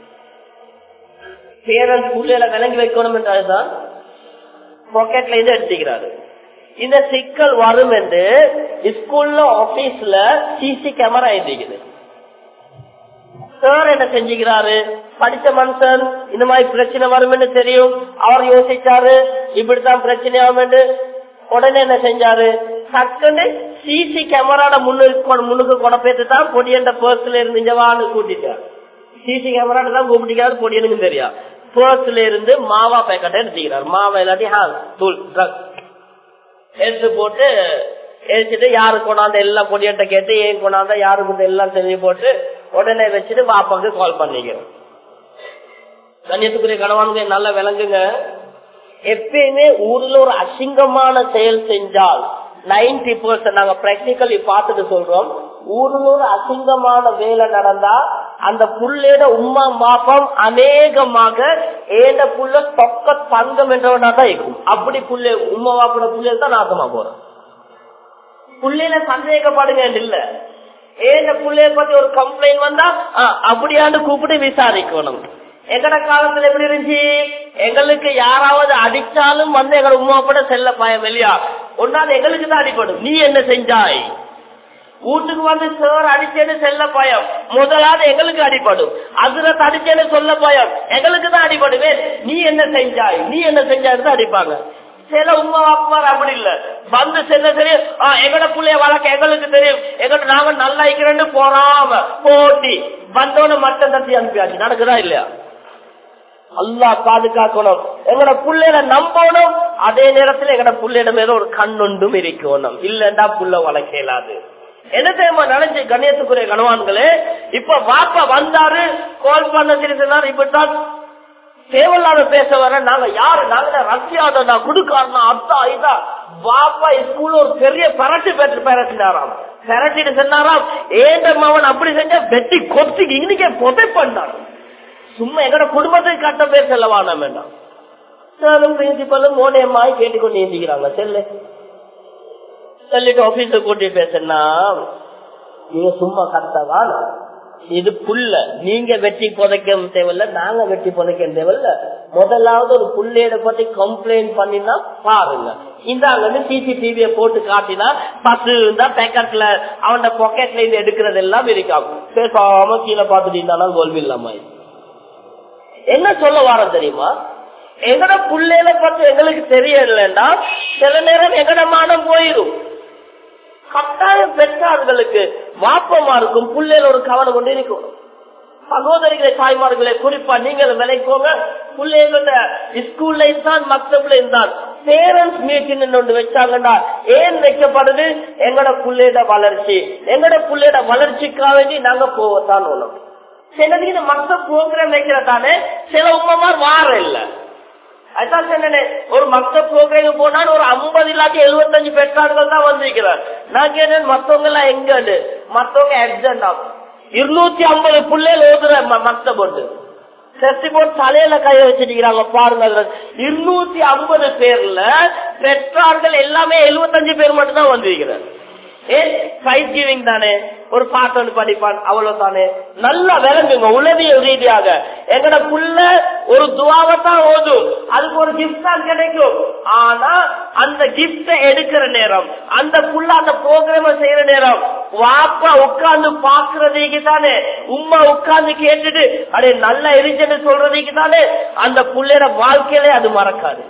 பேரன் புள்ளையில விளங்கி வைக்கணும் என்றால்தான் பாக்கெட்ல இருந்து எடுத்துக்கிறாரு இந்த சிக்கல் வரும் என்று ஸ்கூல்ல ஆபீஸ்ல சிசி கேமரா எழுதிக்குது சார் என்ன செஞ்சுக்கிறாரு படிச்ச மனுஷன் இந்த மாதிரி பிரச்சனை வரும்னு தெரியும் அவர் யோசிச்சாரு இப்படித்தான் பிரச்சனை ஆகும் உடனே என்ன செஞ்சாரு டக்குன்னு சிசி கேமராட முன்னுக்கு முன்னுக்கு கொடப்பேத்து தான் பொடியன்ற பர்ஸ்ல இருந்து இஞ்சவான்னு கூட்டிட்டார் சிசி கேமராட தான் கூப்பிட்டிக்காரு பொடியனுக்கு தெரியும் பர்ஸ்ல இருந்து மாவா பேக்கெட் எடுத்துக்கிறார் மாவா இல்லாட்டி ஹான் தூள் ட்ரக் எடுத்து போட்டு எடுத்துட்டு யாரு கொண்டாந்த எல்லாம் பொடியன்ட்ட கேட்டு ஏன் கொண்டாந்த யாருக்கு எல்லாம் செஞ்சு போட்டு உடனே வச்சுட்டு பாப்பாக்கு கால் பண்ணிக்கிறோம் கண்ணியத்துக்குரிய கணவான்க நல்லா விளங்குங்க எப்பயுமே ஊர்ல ஒரு அசிங்கமான செயல் செஞ்சால் நைன்டி பர்சன்ட் நாங்க பிராக்டிக்கலி பார்த்துட்டு சொல்றோம் ஊர்ல ஒரு அசிங்கமான வேலை நடந்தா அந்த புள்ளேட உமா மாப்பம் அநேகமாக ஏண்ட புள்ள தொக்க தங்கம் என்றவனா தான் இருக்கும் அப்படி புள்ளே உமா மாப்போட புள்ளையில தான் நாசமா போறோம் புள்ளையில சந்தேகப்படுங்க இல்ல ஏண்ட புள்ளைய பத்தி ஒரு கம்ப்ளைண்ட் வந்தா அப்படியாண்டு கூப்பிட்டு விசாரிக்கணும் எங்கட காலத்துல எப்படி இருந்துச்சு எங்களுக்கு யாராவது அடிச்சாலும் வந்து எங்க உமா கூட செல்ல பயம் இல்லையா ஒன்னாவது எங்களுக்கு தான் அடிப்படும் நீ என்ன செஞ்சாய் வீட்டுக்கு வந்து சேர் அடிச்சேன்னு செல்ல பயம் முதலாவது எங்களுக்கு அடிப்படும் அதுல அடிச்சேன்னு சொல்ல பயம் எங்களுக்கு தான் அடிபடுவே நீ என்ன செஞ்சாய் நீ என்ன செஞ்சாய் தான் அடிப்பாங்க சில உமா அப்பார் அப்படி இல்ல வந்து செல்ல தெரியும் எங்கட பிள்ளைய வளர்க்க எங்களுக்கு தெரியும் எங்கட நாங்க நல்லா இருக்கிறேன்னு போறாம போட்டி வந்தோன்னு மட்டும் தட்டி அனுப்பியாச்சு நடக்குதா இல்லையா அல்லா பாதுகாக்கணும் எங்கட புள்ளையில நம்பணும் அதே நேரத்துல எங்கட புள்ளையிடம் ஏதோ ஒரு கண்ணுண்டும் இருக்கணும் இல்லண்டா புள்ள வளர்க்க இயலாது என்ன தெரியுமா நினைச்சு கணேசக்குரிய கணவான்களே இப்ப வாப்பா வந்தாரு கால் பண்ண தெரிஞ்சாரு இப்படித்தான் தேவையில்லாத பேச வர நாங்க யாரு நாங்க ரஷ்யாதா குடுக்காரனா அத்தா இதா வாப்பா ஸ்கூல்ல ஒரு பெரிய பரட்டு பெற்று பெரட்டினாராம் பெரட்டிட்டு சொன்னாராம் ஏண்ட மவன் அப்படி செஞ்சா வெட்டி கொத்தி இன்னைக்கே புதை பண்ணார் சும்மா எங்கட குடும்பத்துக்கு கட்ட பேர் செல்லவான வேண்டாம் சாரும் பிரின்சிபலும் மோனியம்மாய் கேட்டுக்கொண்டு ஏந்திக்கிறாங்க செல்லு சொல்லிட்டு ஆபீஸ கூட்டி பேசுனா நீங்க சும்மா கத்தவான இது புல்ல நீங்க வெட்டி புதைக்க தேவையில்ல நாங்க வெட்டி புதைக்க தேவையில்ல முதலாவது ஒரு புள்ளையிட பத்தி கம்ப்ளைண்ட் பண்ணினா பாருங்க இந்தாங்க சிசிடிவிய போட்டு காட்டினா பத்து இருந்தா பேக்கெட்ல அவன் பாக்கெட்ல இருந்து எடுக்கிறது எல்லாம் இருக்காங்க பேசாம கீழே பார்த்துட்டு இருந்தாலும் கோல்வி இல்லாம என்ன சொல்ல வாரம் தெரியுமா எங்கட புள்ளையில பத்தி எங்களுக்கு தெரியலன்னா சில நேரம் எங்கட மானம் போயிடும் கட்டாயம் பெற்றார்களுக்கு வாப்பமாருக்கும் புள்ளையில ஒரு கவனம் கொண்டு இருக்கணும் சகோதரிகளை தாய்மார்களை குறிப்பா நீங்கள் விளைக்கோங்க பிள்ளைகளோட ஸ்கூல்ல இருந்தான் மக்தப்ல இருந்தான் பேரண்ட்ஸ் மீட்டிங் ஒன்று வச்சாங்கன்னா ஏன் வைக்கப்படுது எங்கட புள்ளையோட வளர்ச்சி எங்கட புள்ளையோட வளர்ச்சிக்காக வேண்டி நாங்க போவத்தான் உணவு சிலதுக்கு இந்த மத்த ப்ரோக்ராம் வைக்கிறதானே சில உண்மைமார் வார இல்ல அதான் சொன்னேன் ஒரு மத்த ப்ரோக்ராம் போனால் ஒரு ஐம்பது இல்லாட்டி எழுபத்தஞ்சு பெற்றார்கள் தான் வந்திருக்கிறார் நான் கேட்டேன் மத்தவங்க எல்லாம் எங்க மத்தவங்க எக்ஸாம் ஆகும் இருநூத்தி ஐம்பது பிள்ளைகள் ஓதுற மத்த போட்டு செட்டி போட்டு தலையில கைய வச்சிருக்கிறாங்க பாருங்க இருநூத்தி ஐம்பது பேர்ல பெற்றார்கள் எல்லாமே எழுபத்தஞ்சு பேர் மட்டும் தான் வந்திருக்கிறார் ஏன் பிரைஸ் கிவிங் தானே ஒரு பாட்டு ஒன்று படிப்பான் அவ்வளவு தானே நல்லா விளங்குங்க உளவியல் ரீதியாக எங்கட புள்ள ஒரு துவாவத்தான் ஓதும் அதுக்கு ஒரு கிஃப்ட் தான் கிடைக்கும் ஆனா அந்த கிஃப்ட எடுக்கிற நேரம் அந்த புள்ள அந்த ப்ரோக்ராம செய்யற நேரம் வாப்பா உட்கார்ந்து பாக்குறதுக்கு தானே உமா உட்கார்ந்து கேட்டுட்டு அடே நல்லா எரிச்சன்னு சொல்றதுக்கு தானே அந்த புள்ளையோட வாழ்க்கையிலே அது மறக்காது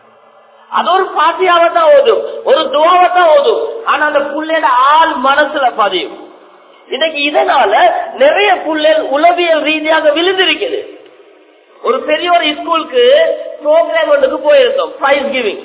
அது ஒரு பாட்டியாவ தான் ஓதும் ஒரு துவாவை தான் ஓதும் ஆனா அந்த புள்ளையோட ஆள் மனசுல பதியும் இன்னைக்கு இதனால நிறைய புள்ளைகள் உளவியல் ரீதியாக விழுந்திருக்குது ஒரு பெரிய ஒரு ஸ்கூலுக்கு ப்ரோக்ராம் ஒன்றுக்கு போயிருந்தோம் பிரைஸ் கிவிங்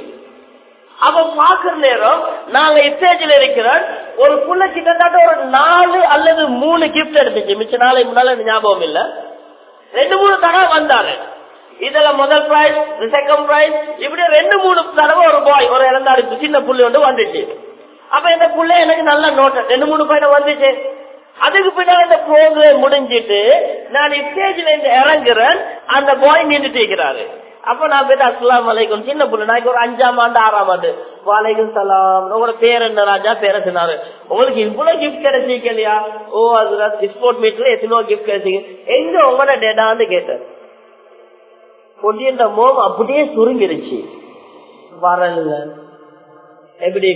அவ பாக்குற நேரம் நாங்க ஸ்டேஜில் இருக்கிறோம் ஒரு புள்ள கிட்டத்தட்ட ஒரு நாலு அல்லது மூணு கிஃப்ட் எடுத்துச்சு மிச்ச நாளை முன்னால ஞாபகம் இல்ல ரெண்டு மூணு தடவை வந்தாரு இதுல முதல் பிரைஸ் செகண்ட் பிரைஸ் இப்படி ரெண்டு மூணு தடவை ஒரு பாய் ஒரு இறந்தாரு சின்ன புள்ளி ஒன்று வந்துச்சு அப்ப இந்த புள்ள எனக்கு நல்ல நோட்டம் ரெண்டு மூணு பையன் வந்துச்சு அதுக்கு பின்னாடி இந்த ப்ரோக்ராம் முடிஞ்சிட்டு நான் ஸ்டேஜ்ல இருந்து இறங்குறேன் அந்த பாய் நின்றுட்டு இருக்கிறாரு அப்ப நான் போயிட்டு அஸ்லாம் வலைக்கும் சின்ன புள்ள நான் ஒரு அஞ்சாம் ஆண்டு ஆறாம் ஆண்டு வாலைக்கும் சலாம் உங்களோட பேர் என்ன ராஜா பேர சொன்னாரு உங்களுக்கு இவ்வளவு கிஃப்ட் கிடைச்சிக்க இல்லையா ஓ அது ஸ்போர்ட் மீட்ல எத்தனோ கிஃப்ட் கிடைச்சிங்க எங்க உங்களோட டேடான்னு கேட்டேன் கொடியன்ற மோம் அப்படியே சுருங்கிருச்சு வரல எப்படி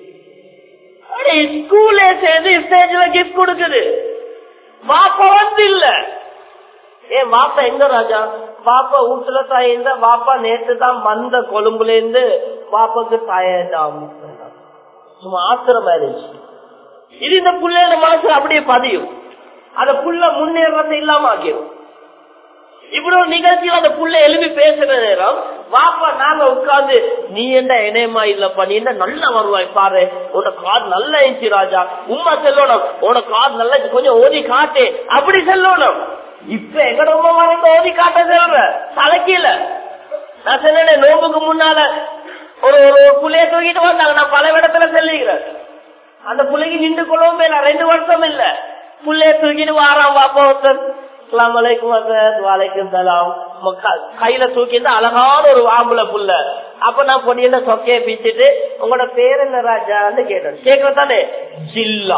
ஸ்கூலே சேர்ந்து ஸ்டேஜ்ல கிஃப்ட் கொடுக்குது வாப்பா வந்து இல்ல ஏன் வாப்பா எங்க ராஜா பாப்பா வீட்டுல தாயிருந்த வாப்பா நேற்று தான் வந்த கொழும்புல இருந்து பாப்பாக்கு தாயாம் சும்மா ஆத்திரம் ஆயிடுச்சு இது இந்த புள்ளையோட மனசு அப்படியே பதியும் அந்த புள்ள முன்னேறத்தை இல்லாம ஆக்கிடும் இப்படி ஒரு நிகழ்ச்சியில் அந்த புள்ள எழுப்பி பேசுற நேரம் வாப்பா நாங்க உட்கார்ந்து நீ என்ன இணையமா இல்லப்பா நீ என்ன நல்லா வருவாய் பாரு உன கார் நல்லா இருந்துச்சு ராஜா உமா செல்லணும் உன கார் நல்லா கொஞ்சம் ஓதி காட்டு அப்படி செல்லணும் இப்ப எங்கட உமா வரைந்த ஓதி காட்ட செல்ற தலைக்கீழ நான் சொன்னேன் நோம்புக்கு முன்னால ஒரு ஒரு புள்ளைய தூக்கிட்டு வந்தாங்க நான் பல இடத்துல செல்லுகிறேன் அந்த புள்ளைக்கு நின்று கொள்ளவும் இல்லை ரெண்டு வருஷம் இல்ல புள்ளைய தூக்கிட்டு வாராம் வாப்பா ஒருத்தர் அஸ்லாம் வலைக்கும் வலைக்கும் சலாம் கையில தூக்கிட்டு அழகான ஒரு ஆம்பளை புள்ள அப்ப நான் பொடியில சொக்கைய பிச்சுட்டு உங்களோட பேர் என்ன ராஜான்னு கேட்டேன் கேக்குறதானே ஜில்லா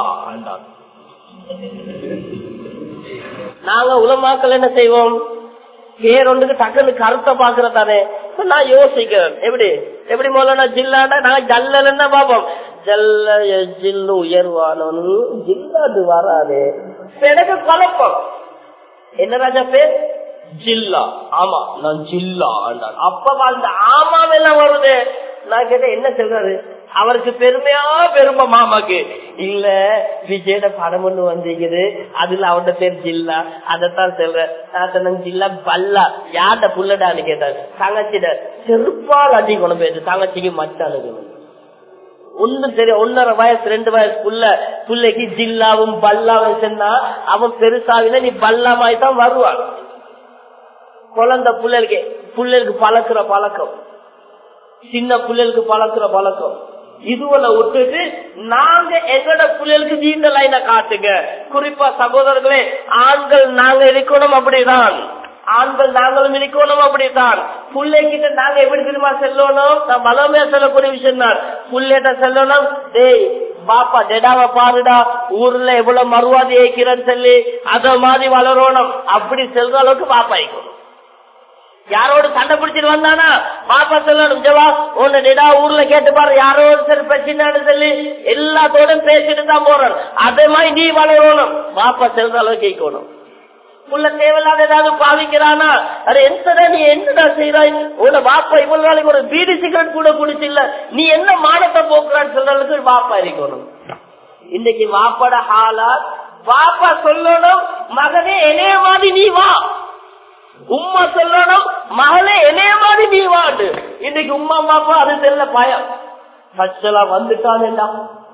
நாங்க உலமாக்கள் என்ன செய்வோம் பேர் ஒன்றுக்கு டக்குன்னு கருத்தை பாக்குறதானே நான் யோசிக்கிறேன் எப்படி எப்படி முதல்ல ஜில்லாண்டா நாங்க ஜல்லன்னு பாப்போம் ஜல்ல ஜில்லு உயர்வானு ஜில்லாது வராது எனக்கு குழப்பம் என்ன ராஜா பேர் ஜில்லா ஆமா நான் ஜில்லா அப்ப அந்த ஆமாவெல்லாம் வருது நான் கேட்டேன் என்ன சொல்றாரு அவருக்கு பெருமையா பெருமை மாமாக்கு இல்ல விஜயோட படம் ஒண்ணு வந்திருக்குது அதுல அவட பேர் ஜில்லா அதத்தான் சொல்றேன் நான் சொன்ன ஜில்லா பல்லா யார்ட புள்ளடான்னு கேட்டாரு தங்கச்சிட செருப்பால் அடி கொண்டு போயிடுச்சு தங்கச்சிக்கு மச்சானுக்கு ஒண்ணு தெரியும் ஒன்னரை வயசு ரெண்டு வயசு புள்ள பிள்ளைக்கு ஜில்லாவும் பல்லாவும் சொன்னா அவன் பெருசாவில நீ பல்லாமாய் தான் வருவான் குழந்தை பிள்ளைகளுக்கு பிள்ளைகளுக்கு பழக்கிற பழக்கம் சின்ன பிள்ளைகளுக்கு பழக்கிற பழக்கம் இதுவரை விட்டுட்டு நாங்க எங்கட பிள்ளைகளுக்கு நீண்ட லைனை காட்டுங்க குறிப்பா சகோதரர்களே ஆண்கள் நாங்க இருக்கணும் அப்படிதான் ஆண்கள் நாங்களும் இருக்கணும் அப்படித்தான் பிள்ளைகிட்ட நாங்க எப்படி தெரியுமா செல்லணும் நான் பலமையா சொல்லக்கூடிய விஷயம் தான் பிள்ளைகிட்ட செல்லணும் டேய் பாப்பா டெடாவை பாருடா ஊர்ல எவ்வளவு மறுவாதி ஏக்கிறேன்னு சொல்லி அத மாதிரி வளரணும் அப்படி செல்ற அளவுக்கு பாப்பா இருக்கணும் யாரோடு சண்டை பிடிச்சிட்டு வந்தானா பாப்பா சொல்லணும் ஜவா உன்ன டெடா ஊர்ல கேட்டு பாரு யாரோடு சரி பிரச்சனைன்னு சொல்லி எல்லாத்தோடும் பேசிட்டு தான் போறோம் அதே மாதிரி நீ வளரணும் பாப்பா செல்ற அளவுக்கு கேட்கணும் புள்ள தேவையில்லாத ஏதாவது பாவிக்கிறானா அது எத்தனை நீ என்னடா செய்யறாய் உன வாப்பா இவ்வளவு நாளைக்கு ஒரு பீடி சிகரெட் கூட குடிச்சில்ல நீ என்ன மானத்தை போக்குறான்னு சொல்றதுக்கு வாப்பா இருக்கணும் இன்னைக்கு வாப்பாட ஹாலா வாப்பா சொல்லணும் மகனே என்னைய மாதிரி நீ வா உம்மா சொல்லணும் மகளே என்னைய மாதிரி நீ வாண்டு இன்னைக்கு உம்மா பாப்பா அது தெரியல பயம் கச்சலா வந்துட்டான்டா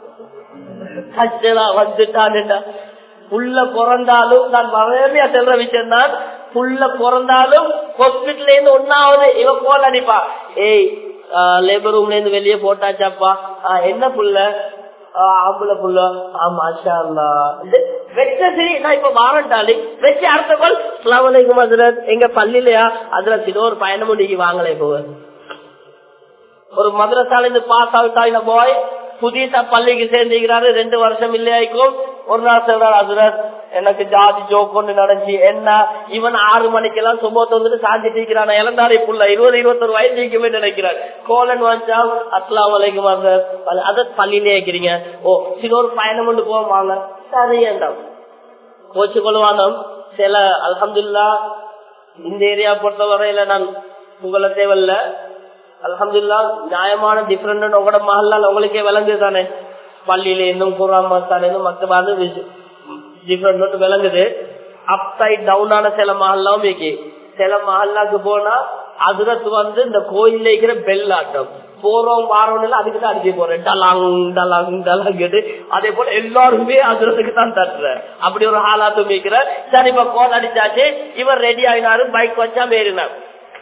கச்சலா வந்துட்டான்டா புள்ள பிறந்தாலும் நான் வரையா செல்ற விஷயம் தான் புள்ள பிறந்தாலும் ஹாஸ்பிட்டல்ல இருந்து ஒன்னாவது இவ போல அடிப்பா ஏய் லேபர் ரூம்ல இருந்து வெளியே போட்டாச்சாப்பா ஆஹ் என்ன புள்ள ஆஹ் ஆம்பளை புள்ள ஆமா அஷா வெச்ச சரி நான் இப்ப வாரண்டாலி வச்சு அடுத்த கோல் அஸ்லாமலைக்கும் அதுல எங்க பள்ளியிலயா அதுல சில ஒரு பயணம் நீங்க வாங்கலை போவேன் ஒரு மதுரசால இருந்து பாஸ் அவுட் ஆகின போய் புதியசா பள்ளிக்கு சேர்ந்துக்கிறாரு ரெண்டு வருஷம் இல்லையாய்க்கும் ஒரு நாள் சொல்றாரு அதுரர் எனக்கு ஜாதி ஜோக்கொண்டு நடந்துச்சு என்ன இவன் ஆறு மணிக்கெல்லாம் சுபத்தை வந்துட்டு சாஞ்சிட்டு இருக்கிறான் இளந்தாரி புள்ள இருபது இருபத்தொரு வயசு இருக்கவே நினைக்கிறார் கோலன் வாஞ்சா அஸ்லாம் வலைக்கும் அத பள்ளியிலே இருக்கிறீங்க ஓ சில ஒரு பயணம் கொண்டு போவாங்க சரியாண்டாம் கோச்சு கொள்வாங்க சில அலமதுல்லா இந்த ஏரியா பொறுத்த வரையில நான் புகழ தேவையில்ல அலமதுல்லா நியாயமான டிஃபரெண்ட் உங்களோட மகளால் உங்களுக்கே விளங்குது தானே பள்ளியில இருந்தும் குரான் மஸ்தான இருந்தும் மற்ற டிஃபரெண்ட் விளங்குது அப் சைட் டவுனான சில மகல்லாம் இருக்கு சில மகல்லாக்கு போனா அதுரத்து வந்து இந்த கோயில்ல இருக்கிற பெல் ஆட்டம் போறோம் வாரோம் அதுக்கு தான் அடிச்சு போறேன் டலாங் டலாங் டலாங் அதே போல எல்லாருமே அதுரத்துக்கு தான் தட்டுற அப்படி ஒரு ஹாலாத்தும் இருக்கிற சரி இப்ப கோல் அடிச்சாச்சு இவர் ரெடி ஆயினாரு பைக் வச்சா மேறினார்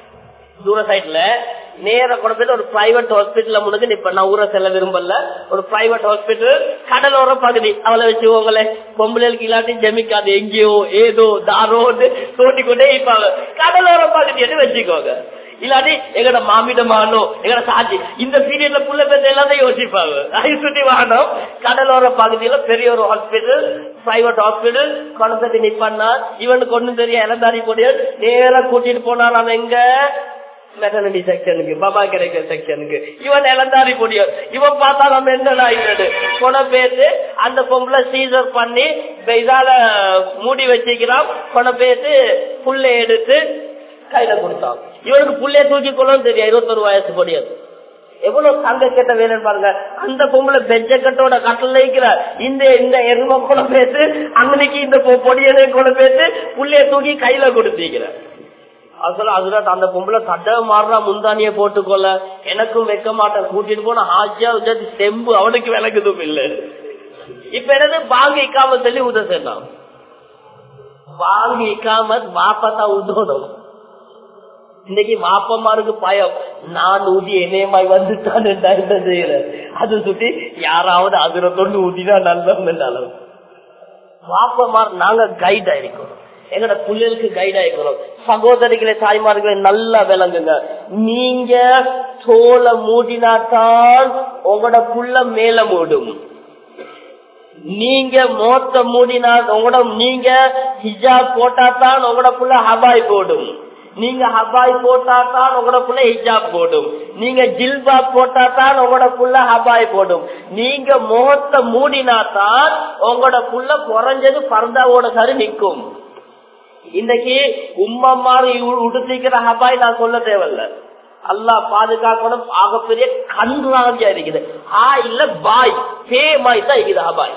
தூர சைட்ல நேர கொண்டு போயிட்டு ஒரு பிரைவேட் ஹாஸ்பிட்டல்ல முழுக்க நிப்ப நான் ஊரை செல்ல விரும்பல ஒரு பிரைவேட் ஹாஸ்பிட்டல் கடலோர பகுதி அவளை வச்சுக்கோங்களே பொம்பளைக்கு இல்லாட்டி ஜெமிக்காது எங்கேயோ ஏதோ தாரோன்னு தோண்டி கொண்டே இருப்பாங்க கடலோர பகுதின்னு வச்சுக்கோங்க இல்லாட்டி எங்கட மாமிடமானோ எங்கட சாட்சி இந்த பீரியட்ல புள்ள பேர் எல்லாத்தையும் யோசிப்பாங்க ஐசுட்டி வாகனம் கடலோர பகுதியில பெரிய ஒரு ஹாஸ்பிட்டல் பிரைவேட் ஹாஸ்பிட்டல் கொண்டு நிப்பான்னா இவனுக்கு ஒண்ணும் தெரியும் இளந்தாரி கொடிய நேர கூட்டிட்டு போனான் அவன் எங்க மெட்டர்னிட்டி செக்ஷனுக்கு பாபா கிடைக்கிற செக்ஷனுக்கு இவன் இளந்தாரி பொடியர் இவன் பார்த்தா நம்ம என்னடா ஆயிடுது கொன பேத்து அந்த பொம்பளை சீசர் பண்ணி இதால மூடி வச்சுக்கிறான் கொன பேத்து புள்ள எடுத்து கையில கொடுத்தான் இவனுக்கு புள்ளைய தூக்கி கொள்ளும் தெரியும் இருபத்தொரு வயசு பொடியர் எவ்வளவு தங்க கட்ட வேணும் பாருங்க அந்த பொம்பளை பெஞ்ச கட்டோட கட்டல இருக்கிறார் இந்த இந்த எரும கூட பேத்து அன்னைக்கு இந்த பொடியனை கூட பேத்து புள்ளைய தூக்கி கையில கொடுத்திருக்கிறார் அசல அதுல அந்த பொம்பளை கட்ட மாறினா முந்தானிய போட்டுக்கொள்ள எனக்கும் வைக்க மாட்டேன் கூட்டிட்டு போன ஆஜியா செம்பு அவனுக்கு விளக்குதும் இல்ல இப்ப என்னது பாங்க இக்காம சொல்லி உத சொன்னான் பாங்க இக்காம வாப்பத்தான் உதணும் இன்னைக்கு வாப்பமாருக்கு பயம் நான் ஊதி என்னையமாய் வந்துட்டான் என்ன செய்யல அது சுட்டி யாராவது அதுல தொண்டு ஊதினா நல்ல வாப்பமார் நாங்க கைட் ஆயிருக்கோம் எங்கட பிள்ளைகளுக்கு கைட் ஆயிருக்கிறோம் சகோதரிகளை தாய்மார்களை நல்லா விளங்குங்க நீங்க தோலை மூடினாத்தான் உங்களோட புள்ள மேல மூடும் நீங்க மோத்த மூடினா உங்களோட நீங்க ஹிஜாப் போட்டாதான் உங்களோட புள்ள ஹபாய் போடும் நீங்க ஹபாய் போட்டாதான் உங்களோட புள்ள ஹிஜாப் போடும் நீங்க ஜில்பாப் போட்டாதான் உங்களோட புள்ள ஹபாய் போடும் நீங்க முகத்தை மூடினாதான் உங்களோட புள்ள குறைஞ்சது பரந்தாவோட சரி நிக்கும் இன்னைக்கு உம்மா மாதிரி உடுத்திக்கிற ஹபாய் நான் சொல்ல தேவையில்ல அல்லா பாதுகாக்கணும் ஆகப்பெரிய கன்றாவியா இருக்குது ஆ இல்ல பாய் பே மாதிரி தான் இருக்குது ஹபாய்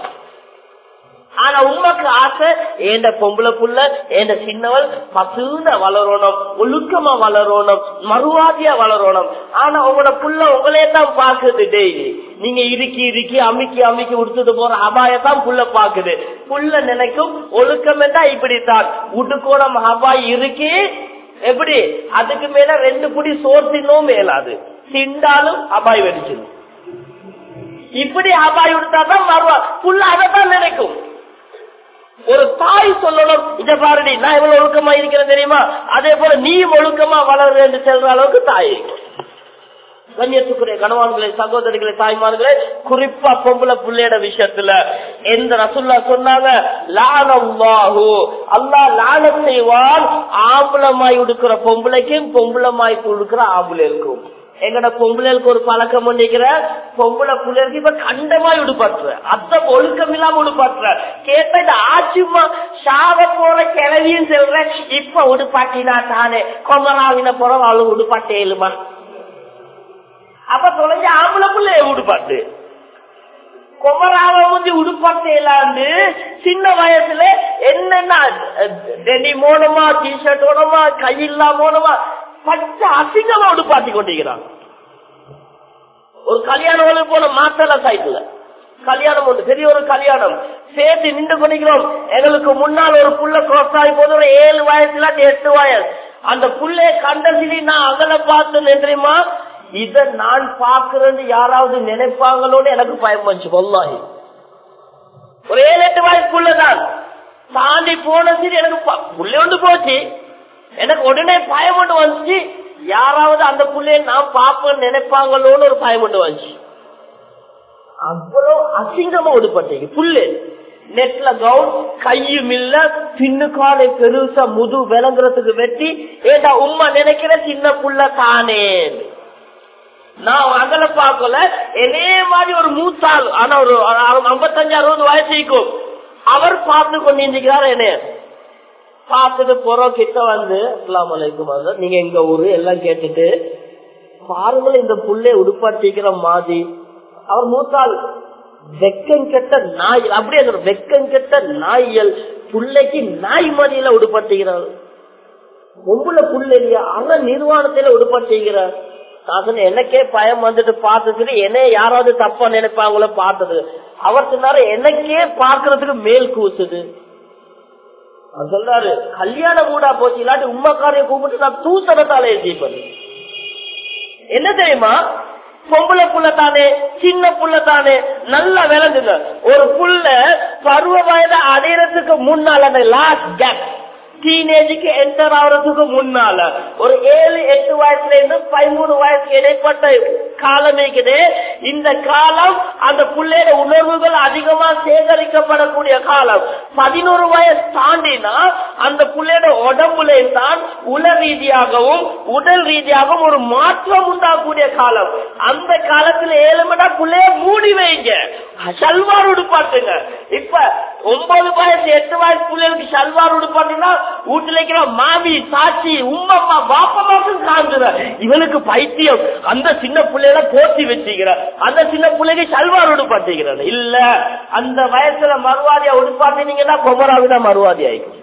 ஆனா உண்மைக்கு ஆசை ஏண்ட பொம்பளை புள்ள ஏண்ட சின்னவள் பசுன வளரணும் ஒழுக்கமா வளரணும் மறுவாதியா வளரணும் ஆனா உங்களோட புள்ள உங்களே தான் பாக்குது டெய்லி நீங்க இறுக்கி இறுக்கி அமுக்கி அமுக்கி உடுத்துட்டு போற அபாயத்தான் புள்ள பாக்குது புள்ள நினைக்கும் ஒழுக்கம் தான் இப்படித்தான் உடுக்கோணம் அபாய் இறுக்கி எப்படி அதுக்கு மேல ரெண்டு புடி சோர் தின்னும் மேலாது திண்டாலும் அபாய் வெடிச்சிடும் இப்படி அபாய் விடுத்தாதான் வருவா புள்ள அதைத்தான் நினைக்கும் ஒரு தாய் சொல்லணும் இத பாருடி நான் எவ்வளவு ஒழுக்கமா இருக்கிறேன் தெரியுமா அதே போல நீ ஒழுக்கமா வளரு என்று செல்ற அளவுக்கு தாய் கண்ணியத்துக்குரிய கணவான்களே சகோதரிகளே தாய்மார்களே குறிப்பா பொம்பளை பிள்ளையோட விஷயத்துல எந்த ரசுல்லா சொன்னாங்க லானல்லாஹு அல்லா லான செய்வான் ஆம்பளமாய் உடுக்கிற பொம்பளைக்கும் பொம்பளமாய் உடுக்கிற ஆம்பளை இருக்கும் எங்கட பொம்பளைகளுக்கு ஒரு பழக்கம் பண்ணிக்கிற பொம்பளை பிள்ளைகளுக்கு இப்ப கண்டமாய் உடுப்பாட்டுற அத்த ஒழுக்கம் இல்லாம உடுப்பாட்டுற கேட்ட இந்த ஆச்சுமா சாவ போற கிளவியும் சொல்ற இப்ப உடுப்பாட்டினா தானே கொமராவின புறம் அவளுக்கு உடுப்பாட்டே இல்லுமா அப்ப தொலைஞ்ச ஆம்பளை பிள்ளைய உடுப்பாட்டு கொமராவ வந்து உடுப்பாட்டையிலாண்டு சின்ன வயசுல என்னென்ன டெனி மோனமா டிஷர்ட் ஓனமா கையில்லா மோனமா பச்சை அசிங்கமா உடுப்பாட்டி கொண்டிருக்கிறான் ஒரு கல்யாணம் போன மாத்தல சைட்ல கல்யாணம் உண்டு பெரிய ஒரு கல்யாணம் சேர்த்து நின்று கொண்டிருக்கிறோம் எங்களுக்கு முன்னால் ஒரு புள்ள cross ஆகி போது ஒரு ஏழு வயசுல எட்டு வயசு அந்த புள்ளைய கண்டசிலி நான் அகல பார்த்தேன் தெரியுமா இத நான் பாக்குறேன்னு யாராவது நினைப்பாங்களோன்னு எனக்கு பயம் வந்துச்சு வல்லாஹி ஒரு ஏழு எட்டு வயசு புள்ளதான் தாண்டி போன சரி எனக்கு ப- புள்ளை ஒன்று போச்சு எனக்கு உடனே பயம் ஒன்று வந்துச்சு யாராவது அந்த புள்ளைய நான் பாப்பேன்னு நினைப்பாங்களோன்னு ஒரு பயம் ஒன்று வந்துச்சு அவ்வளவு அசிங்கமா உடுப்பட்டீங்க புல்லு நெட்ல கவுன் கையும் இல்ல பின்னுக்காலை பெருசா முது விளங்குறதுக்கு வெட்டி ஏண்டா உம்மா நினைக்கிற சின்ன புள்ள தானே நான் அகல பார்க்கல என்னே மாதிரி ஒரு மூத்தாள் ஆனா ஒரு ஐம்பத்தஞ்சு அறுபது வயசு இருக்கும் அவர் பார்த்து கொண்டிருக்கிறார் என்ன பார்த்துட்டு போறோம் கிட்ட வந்து அஸ்லாம் வலைக்கும் வந்து நீங்க எங்க ஊரு எல்லாம் கேட்டுட்டு பாருங்கள் இந்த புள்ளை உடுப்பாட்டிக்கிற மாதிரி அவர் மூத்தாள் வெக்கம் கெட்ட நாய் அப்படியே சொல்ற, வெக்கம் கெட்ட நாய்கள் புள்ளைக்கு நாய் மாதிரியில உடுப்பாட்டிக்கிறார் பொம்புல புள்ள இல்லையா ஆனா நிர்வாணத்தில உடுப்பாட்டிக்கிறார் நான் சொன்னேன், எனக்கே பயம் வந்துட்டு பார்த்ததுக்கு என்ன யாராவது தப்பா நினைப்பாங்களோ பார்த்தது அவர் சொன்னாரு எனக்கே பார்க்கறதுக்கு மேல் கூசுது அவர் சொல்றாரு கல்யாணம் கூடா போச்சு இல்லாட்டி உம்மக்காரைய கூப்பிட்டு நான் தூசணத்தால எழுதிப்பது என்ன தெரியுமா பொம்பளை புள்ள தானே சின்ன புள்ள தானே நல்லா விளங்குங்க ஒரு புள்ள பருவ வயதை அடையறதுக்கு முன்னால அந்த லாஸ்ட் கேப் டீனேஜுக்கு என்டர் ஆகுறதுக்கு முன்னால ஒரு ஏழு எட்டு வயசுல இருந்து பதிமூணு வயசுக்கு இடைப்பட்ட காலம் இருக்குது இந்த காலம் அந்த புள்ளையோட உணர்வுகள் அதிகமா சேகரிக்கப்படக்கூடிய காலம் பதினோரு வயசு தாண்டினா அந்த புள்ளையோட உடம்புல தான் உல ரீதியாகவும் உடல் ரீதியாகவும் ஒரு மாற்றம் உண்டாகக்கூடிய காலம் அந்த காலத்துல ஏழு மணி புள்ளைய மூடி வைங்க சல்வார் உடுப்பாட்டுங்க இப்ப ஒன்பது வயசு எட்டு வயசு பிள்ளைகளுக்கு சல்வார் உடுப்பாட்டுனா வீட்டுல இருக்கிற மாமி சாட்சி உம்மம்மா பாப்பமாக்கும் காந்துற இவனுக்கு பைத்தியம் அந்த சின்ன பிள்ளைகளை போட்டி வச்சுக்கிற அந்த சின்ன பிள்ளைக்கு சல்வார் உடுப்பாட்டுகிறான் இல்ல அந்த வயசுல மறுவாதியா உடுப்பாட்டினீங்கன்னா கொமராவினா மறுவாதி ஆயிக்கும்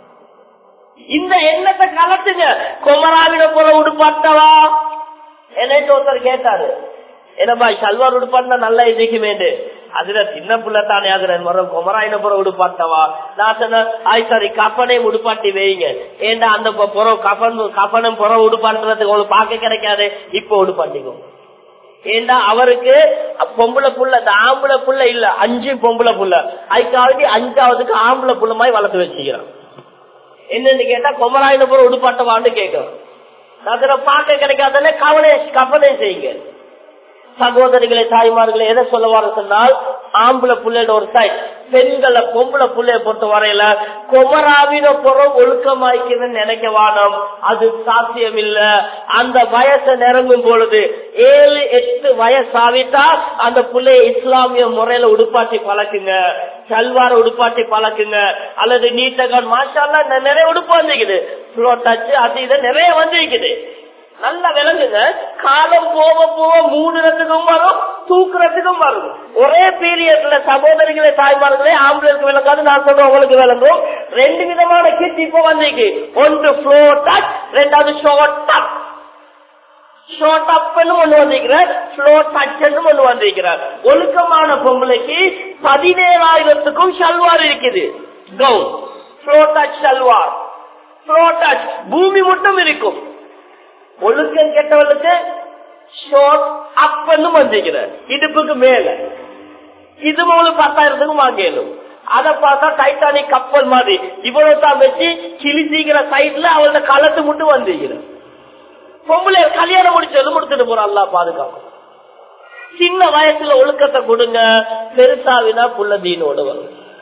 இந்த எண்ணத்தை கலட்டுங்க கொமராவின போல உடுப்பாட்டவா என்னட்டு ஒருத்தர் கேட்டாரு என்னப்பா சல்வார் உடுப்பாட்டினா நல்லா இருக்குமேண்டு அதுல சின்ன புள்ள தானே ஆகுறேன் மரம் குமராயின புற உடுப்பாட்டவா நான் சொன்னேன் ஆய் சாரி கப்பனையும் உடுப்பாட்டி வைங்க ஏண்டா அந்த பொ- புறம் கப்பன் கப்பனும் புறம் உடுப்பாட்டுறதுக்கு உங்களுக்கு பார்க்க கிடைக்காது இப்ப உடுப்பாட்டிக்கோ ஏண்டா அவருக்கு பொம்பளை புள்ள இந்த ஆம்பளை புள்ள இல்ல அஞ்சு பொம்பளை புள்ள அதுக்காவது அஞ்சாவதுக்கு ஆம்பளை புள்ள மாதிரி வளர்த்து வச்சுக்கிறான் என்னன்னு கேட்டா கொமராயின புற உடுப்பாட்டவான்னு கேட்கிறோம் அதுல பார்க்க கிடைக்காதே கவலை கவலை செய்யுங்க சகோதரிகளை தாய்மார்களை எதை சொல்லுவாரு சொன்னால் ஆம்பளை புள்ளையோட ஒரு சைட் பெண்களை பொம்பளை புள்ளைய பொறுத்த வரையில குமராவின புறம் ஒழுக்கமாய்க்குதுன்னு நினைக்க வானம் அது சாத்தியம் இல்ல அந்த வயசை நெருங்கும் பொழுது ஏழு எட்டு வயசாவிட்டா அந்த புள்ளைய இஸ்லாமிய முறையில உடுப்பாட்டி பழக்குங்க சல்வார உடுப்பாட்டி பழக்குங்க அல்லது நீட்டகன் மாஷால்லா நிறைய உடுப்பு வந்துக்குது ஃப்ளோ டச் அது இது நிறைய வந்திருக்குது நல்லா விளங்குங்க காலம் போக போக மூடுறதுக்கும் வரும் தூக்குறதுக்கும் வரும் ஒரே பீரியட்ல சகோதரிகளே தாய்மார்களே ஆம்பளைக்கு விளங்காது நான் சொல்றேன் உங்களுக்கு விளங்கும் ரெண்டு விதமான கிட் இப்ப வந்திருக்கு ஒன்று ஃப்ளோ டச் ரெண்டாவது ஷார்ட் டச் ஷார்ட் அப்னு ஒண்ணு வந்திருக்கிறார் ஃப்ளோ டச் ஒண்ணு வந்திருக்கிறார் ஒழுக்கமான பொம்பளைக்கு பதினேழாயிரத்துக்கும் ஷல்வார் இருக்குது gown floor touch salwar floor touch பூமி மட்டும் இருக்கும் ஒழுக்கம் கெட்டவளுக்கு ஷோர்ட் அப்பன்னு வந்திருக்கிற இடுப்புக்கு மேல இது உங்களுக்கு பத்தாயிரத்துக்கு வாங்கிடும் அத பார்த்தா டைட்டானிக் கப்பல் மாதிரி இவ்வளவு தான் வச்சு கிழிச்சிக்கிற சைட்ல அவளோட களத்து மட்டும் வந்திருக்கிற பொம்பளை கல்யாணம் முடிச்சது முடிச்சுட்டு போறான் அல்லா பாதுகாப்பு சின்ன வயசுல ஒழுக்கத்தை கொடுங்க பெருசாவினா புள்ள தீனோடு வரும்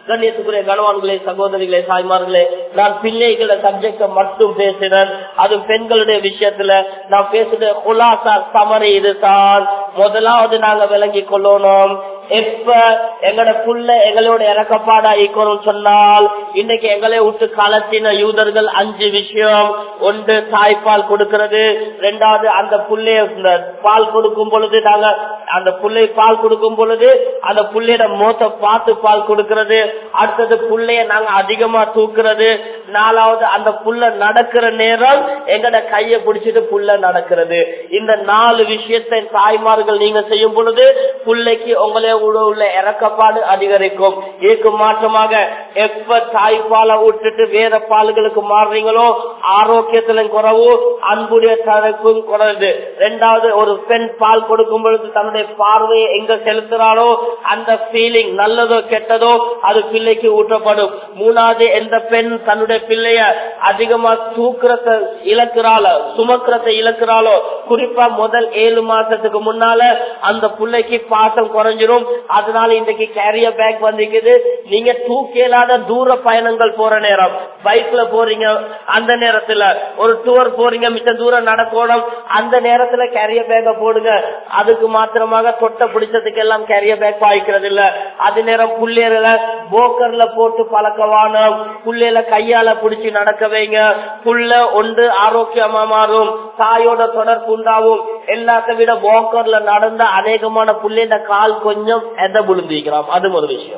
கண்ணியத்துக்குரிய கணவான்களே சகோதரிகளே தாய்மார்களே நான் பிள்ளைகள சப்ஜெக்ட மட்டும் பேசினேன் அது பெண்களுடைய விஷயத்துல நான் பேசுற குலாசா சமரி இதுதான் முதலாவது நாங்க விளங்கி கொள்ளணும் எப்ப எங்கட புள்ள எங்களோட இறக்கப்பாடா இருக்கணும் சொன்னால் இன்னைக்கு எங்களை விட்டு கலத்தின யூதர்கள் அஞ்சு விஷயம் ஒன்று தாய்ப்பால் கொடுக்கிறது ரெண்டாவது அந்த புள்ளைய பால் கொடுக்கும் பொழுது நாங்க அந்த புள்ளை பால் கொடுக்கும் பொழுது அந்த புள்ளையோட மோத்த பார்த்து பால் கொடுக்கிறது அடுத்தது புள்ளைய நாங்க அதிகமா தூக்குறது நாலாவது அந்த புள்ள நடக்கிற நேரம் எங்கட கைய பிடிச்சிட்டு புள்ள நடக்கிறது இந்த நாலு விஷயத்தை தாய்மார்கள் நீங்க செய்யும் பொழுது புள்ளைக்கு உங்களே உள்ள இறக்கப்பாடு அதிகரிக்கும் இதுக்கு மாற்றமாக எப்ப தாய்ப்பாலை விட்டுட்டு வேற பால்களுக்கு மாறுறீங்களோ ஆரோக்கியத்திலும் குறவு அன்புடைய தரப்பும் குறைவு ரெண்டாவது ஒரு பெண் பால் கொடுக்கும் பொழுது தன்னுடைய பார்வையை எங்க செலுத்துறாளோ அந்த ஃபீலிங் நல்லதோ கெட்டதோ அது பிள்ளைக்கு ஊற்றப்படும் மூணாவது எந்த பெண் தன்னுடைய பிள்ளைய அதிகமா தூக்குறத இழக்கிறாளோ சுமக்கிறத இழக்கிறாளோ குறிப்பா முதல் ஏழு மாசத்துக்கு முன்னால அந்த பிள்ளைக்கு பாசம் குறைஞ்சிரும் அதனால இன்றைக்கு கேரியர் பேக் வந்திருக்குது நீங்க தூக்கியலாத தூர பயணங்கள் போற நேரம் பைக்ல போறீங்க அந்த நேரத்துல ஒரு டூர் போறீங்க மிச்ச தூரம் நடக்கணும் அந்த நேரத்துல கேரியர் பேக்க போடுங்க அதுக்கு மாத்திரமாக தொட்ட பிடிச்சதுக்கு எல்லாம் கேரியர் பேக் பாய்க்கிறது இல்ல அது நேரம் புள்ளையர்ல போக்கர்ல போட்டு பழக்கவான புள்ளையில கையால பிடிச்சி நடக்க வைங்க புள்ள ஒன்று ஆரோக்கியமா மாறும் தாயோட தொடர்பு உண்டாகும் எல்லாத்த விட போக்கர்ல நடந்த அநேகமான புள்ளைய கால் கொஞ்சம் எதை விழுந்திருக்கிறான் அது ஒரு விஷயம்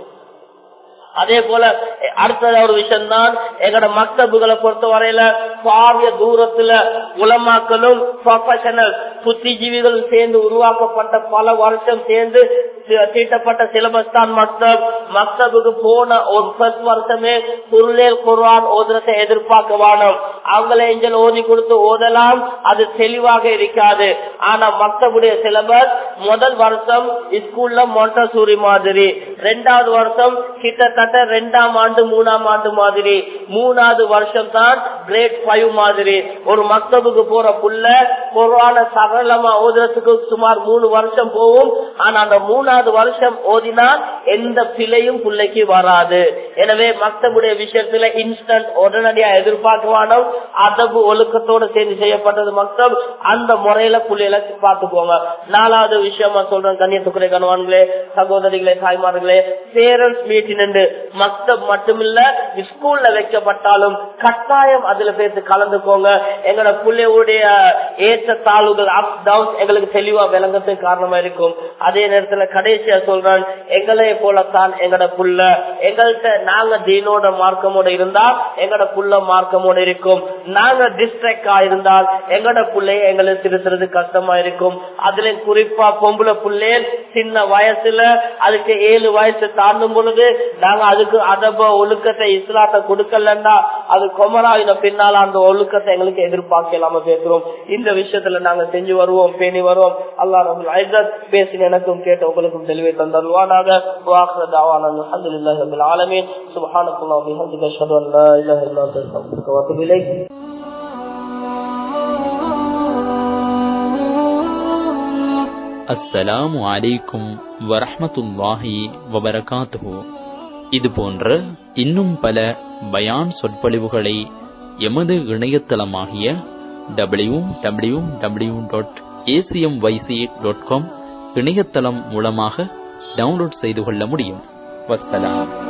அதே போல அடுத்த ஒரு விஷயம் தான் எங்கட மக்தபுகளை பொறுத்த வரையில பாரிய தூரத்துல உலமாக்களும் ப்ரொஃபஷனல் புத்திஜீவிகளும் சேர்ந்து உருவாக்கப்பட்ட பல வருஷம் சேர்ந்து தீட்டப்பட்ட சிலபஸ் தான் மக்தப் மக்தபுக்கு போன ஒரு ஃபர்ஸ்ட் வருஷமே குருளேல் குர்ஆன் ஓதுறதை எதிர்பார்க்க வேணும் அவங்கள எஞ்சல் ஓதி கொடுத்து ஓதலாம் அது தெளிவாக இருக்காது ஆனா மக்தபுடைய சிலபஸ் முதல் வருஷம் ஸ்கூல்ல மொண்டசூரி மாதிரி ரெண்டாவது வருஷம் கிட்டத்தட்ட ரெண்டாம் ஆண்டு மூணாம் ஆண்டு மாதிரி மூணாவது வருஷம் தான் கிரேட் ஃபைவ் மாதிரி ஒரு மக்தபுக்கு போற புள்ள குர்ஆன சரளமா ஓதுறதுக்கு சுமார் மூணு வருஷம் போகும் ஆனா அந்த மூணாவது வருஷம் ஓதினால் எந்த பிழையும் பிள்ளைக்கு வராது எனவே மக்தபுடைய விஷயத்துல இன்ஸ்டன்ட் உடனடியா எதிர்பார்க்குவானோ அதபு ஒழுக்கத்தோட சேர்ந்து செய்யப்பட்டது மக்தப் அந்த முறையில பிள்ளைகளை பார்த்துக்கோங்க நாலாவது விஷயமா சொல்றேன் கண்ணியத்துக்குரிய கணவான்களே சகோதரிகளே தாய்மார்களே பேரண்ட்ஸ் மீட்டிங் என்று மக்தப் மட்டுமில்ல ஸ்கூல்ல வைக்கப்பட்டாலும் கட்டாயம் அதுல பேசி கலந்துக்கோங்க எங்களோட பிள்ளையுடைய ஏற்ற தாழ்வுகள் அப் டவுன் எங்களுக்கு தெளிவா விளங்கத்துக்கு காரணமா இருக்கும் அதே நேரத்துல கடைசியா சொல்றேன் எங்களை போலத்தான் எங்கட புள்ள எங்கள்கிட்ட நாங்க தீனோட மார்க்கமோட இருந்தா எங்கட புள்ள மார்க்கமோட இருக்கும் நாங்க டிஸ்ட்ராக்ட் ஆயிருந்தால் எங்கட புள்ளைய எங்களுக்கு திருத்துறது கஷ்டமா இருக்கும் அதுல குறிப்பா பொம்பளை புள்ளைய சின்ன வயசுல அதுக்கு ஏழு வயசு தாண்டும் பொழுது நாங்க அதுக்கு அதப ஒழுக்கத்தை இஸ்லாத்தை கொடுக்கலன்னா அது கொமராயின பின்னால அந்த ஒழுக்கத்தை எங்களுக்கு எதிர்பார்க்கலாம பேசுறோம் இந்த விஷயத்துல நாங்க செஞ்சு வருவோம் பேணி வருவோம் அல்லா நம்ம பேசின எனக்கும் கேட்ட உங்களுக்கும் தெளிவை தந்தருவானாக வாக்குற தாவான அல்ஹம்துலில்லாஹி ரப்பில் ஆலமீன் சுப்ஹானல்லாஹி வ பிஹம்திஹி அஷ்ஹது அன் லா இலாஹா இல்லா அன்த அஸ்தக்ஃபிருக வ அத்தூபு இலைக் அஸ்ஸலாமு அலைக்கும் வரஹ்மத்துல்லாஹி வபரகாத்துஹு இது போன்ற இன்னும் பல பயான் சொற்பொழிவுகளை எமது இணையதளமாகிய W W W dot ACM YC dot com இணையதளம் மூலமாக டவுன்லோட் செய்து கொள்ள முடியும் வஸ்ஸலாம்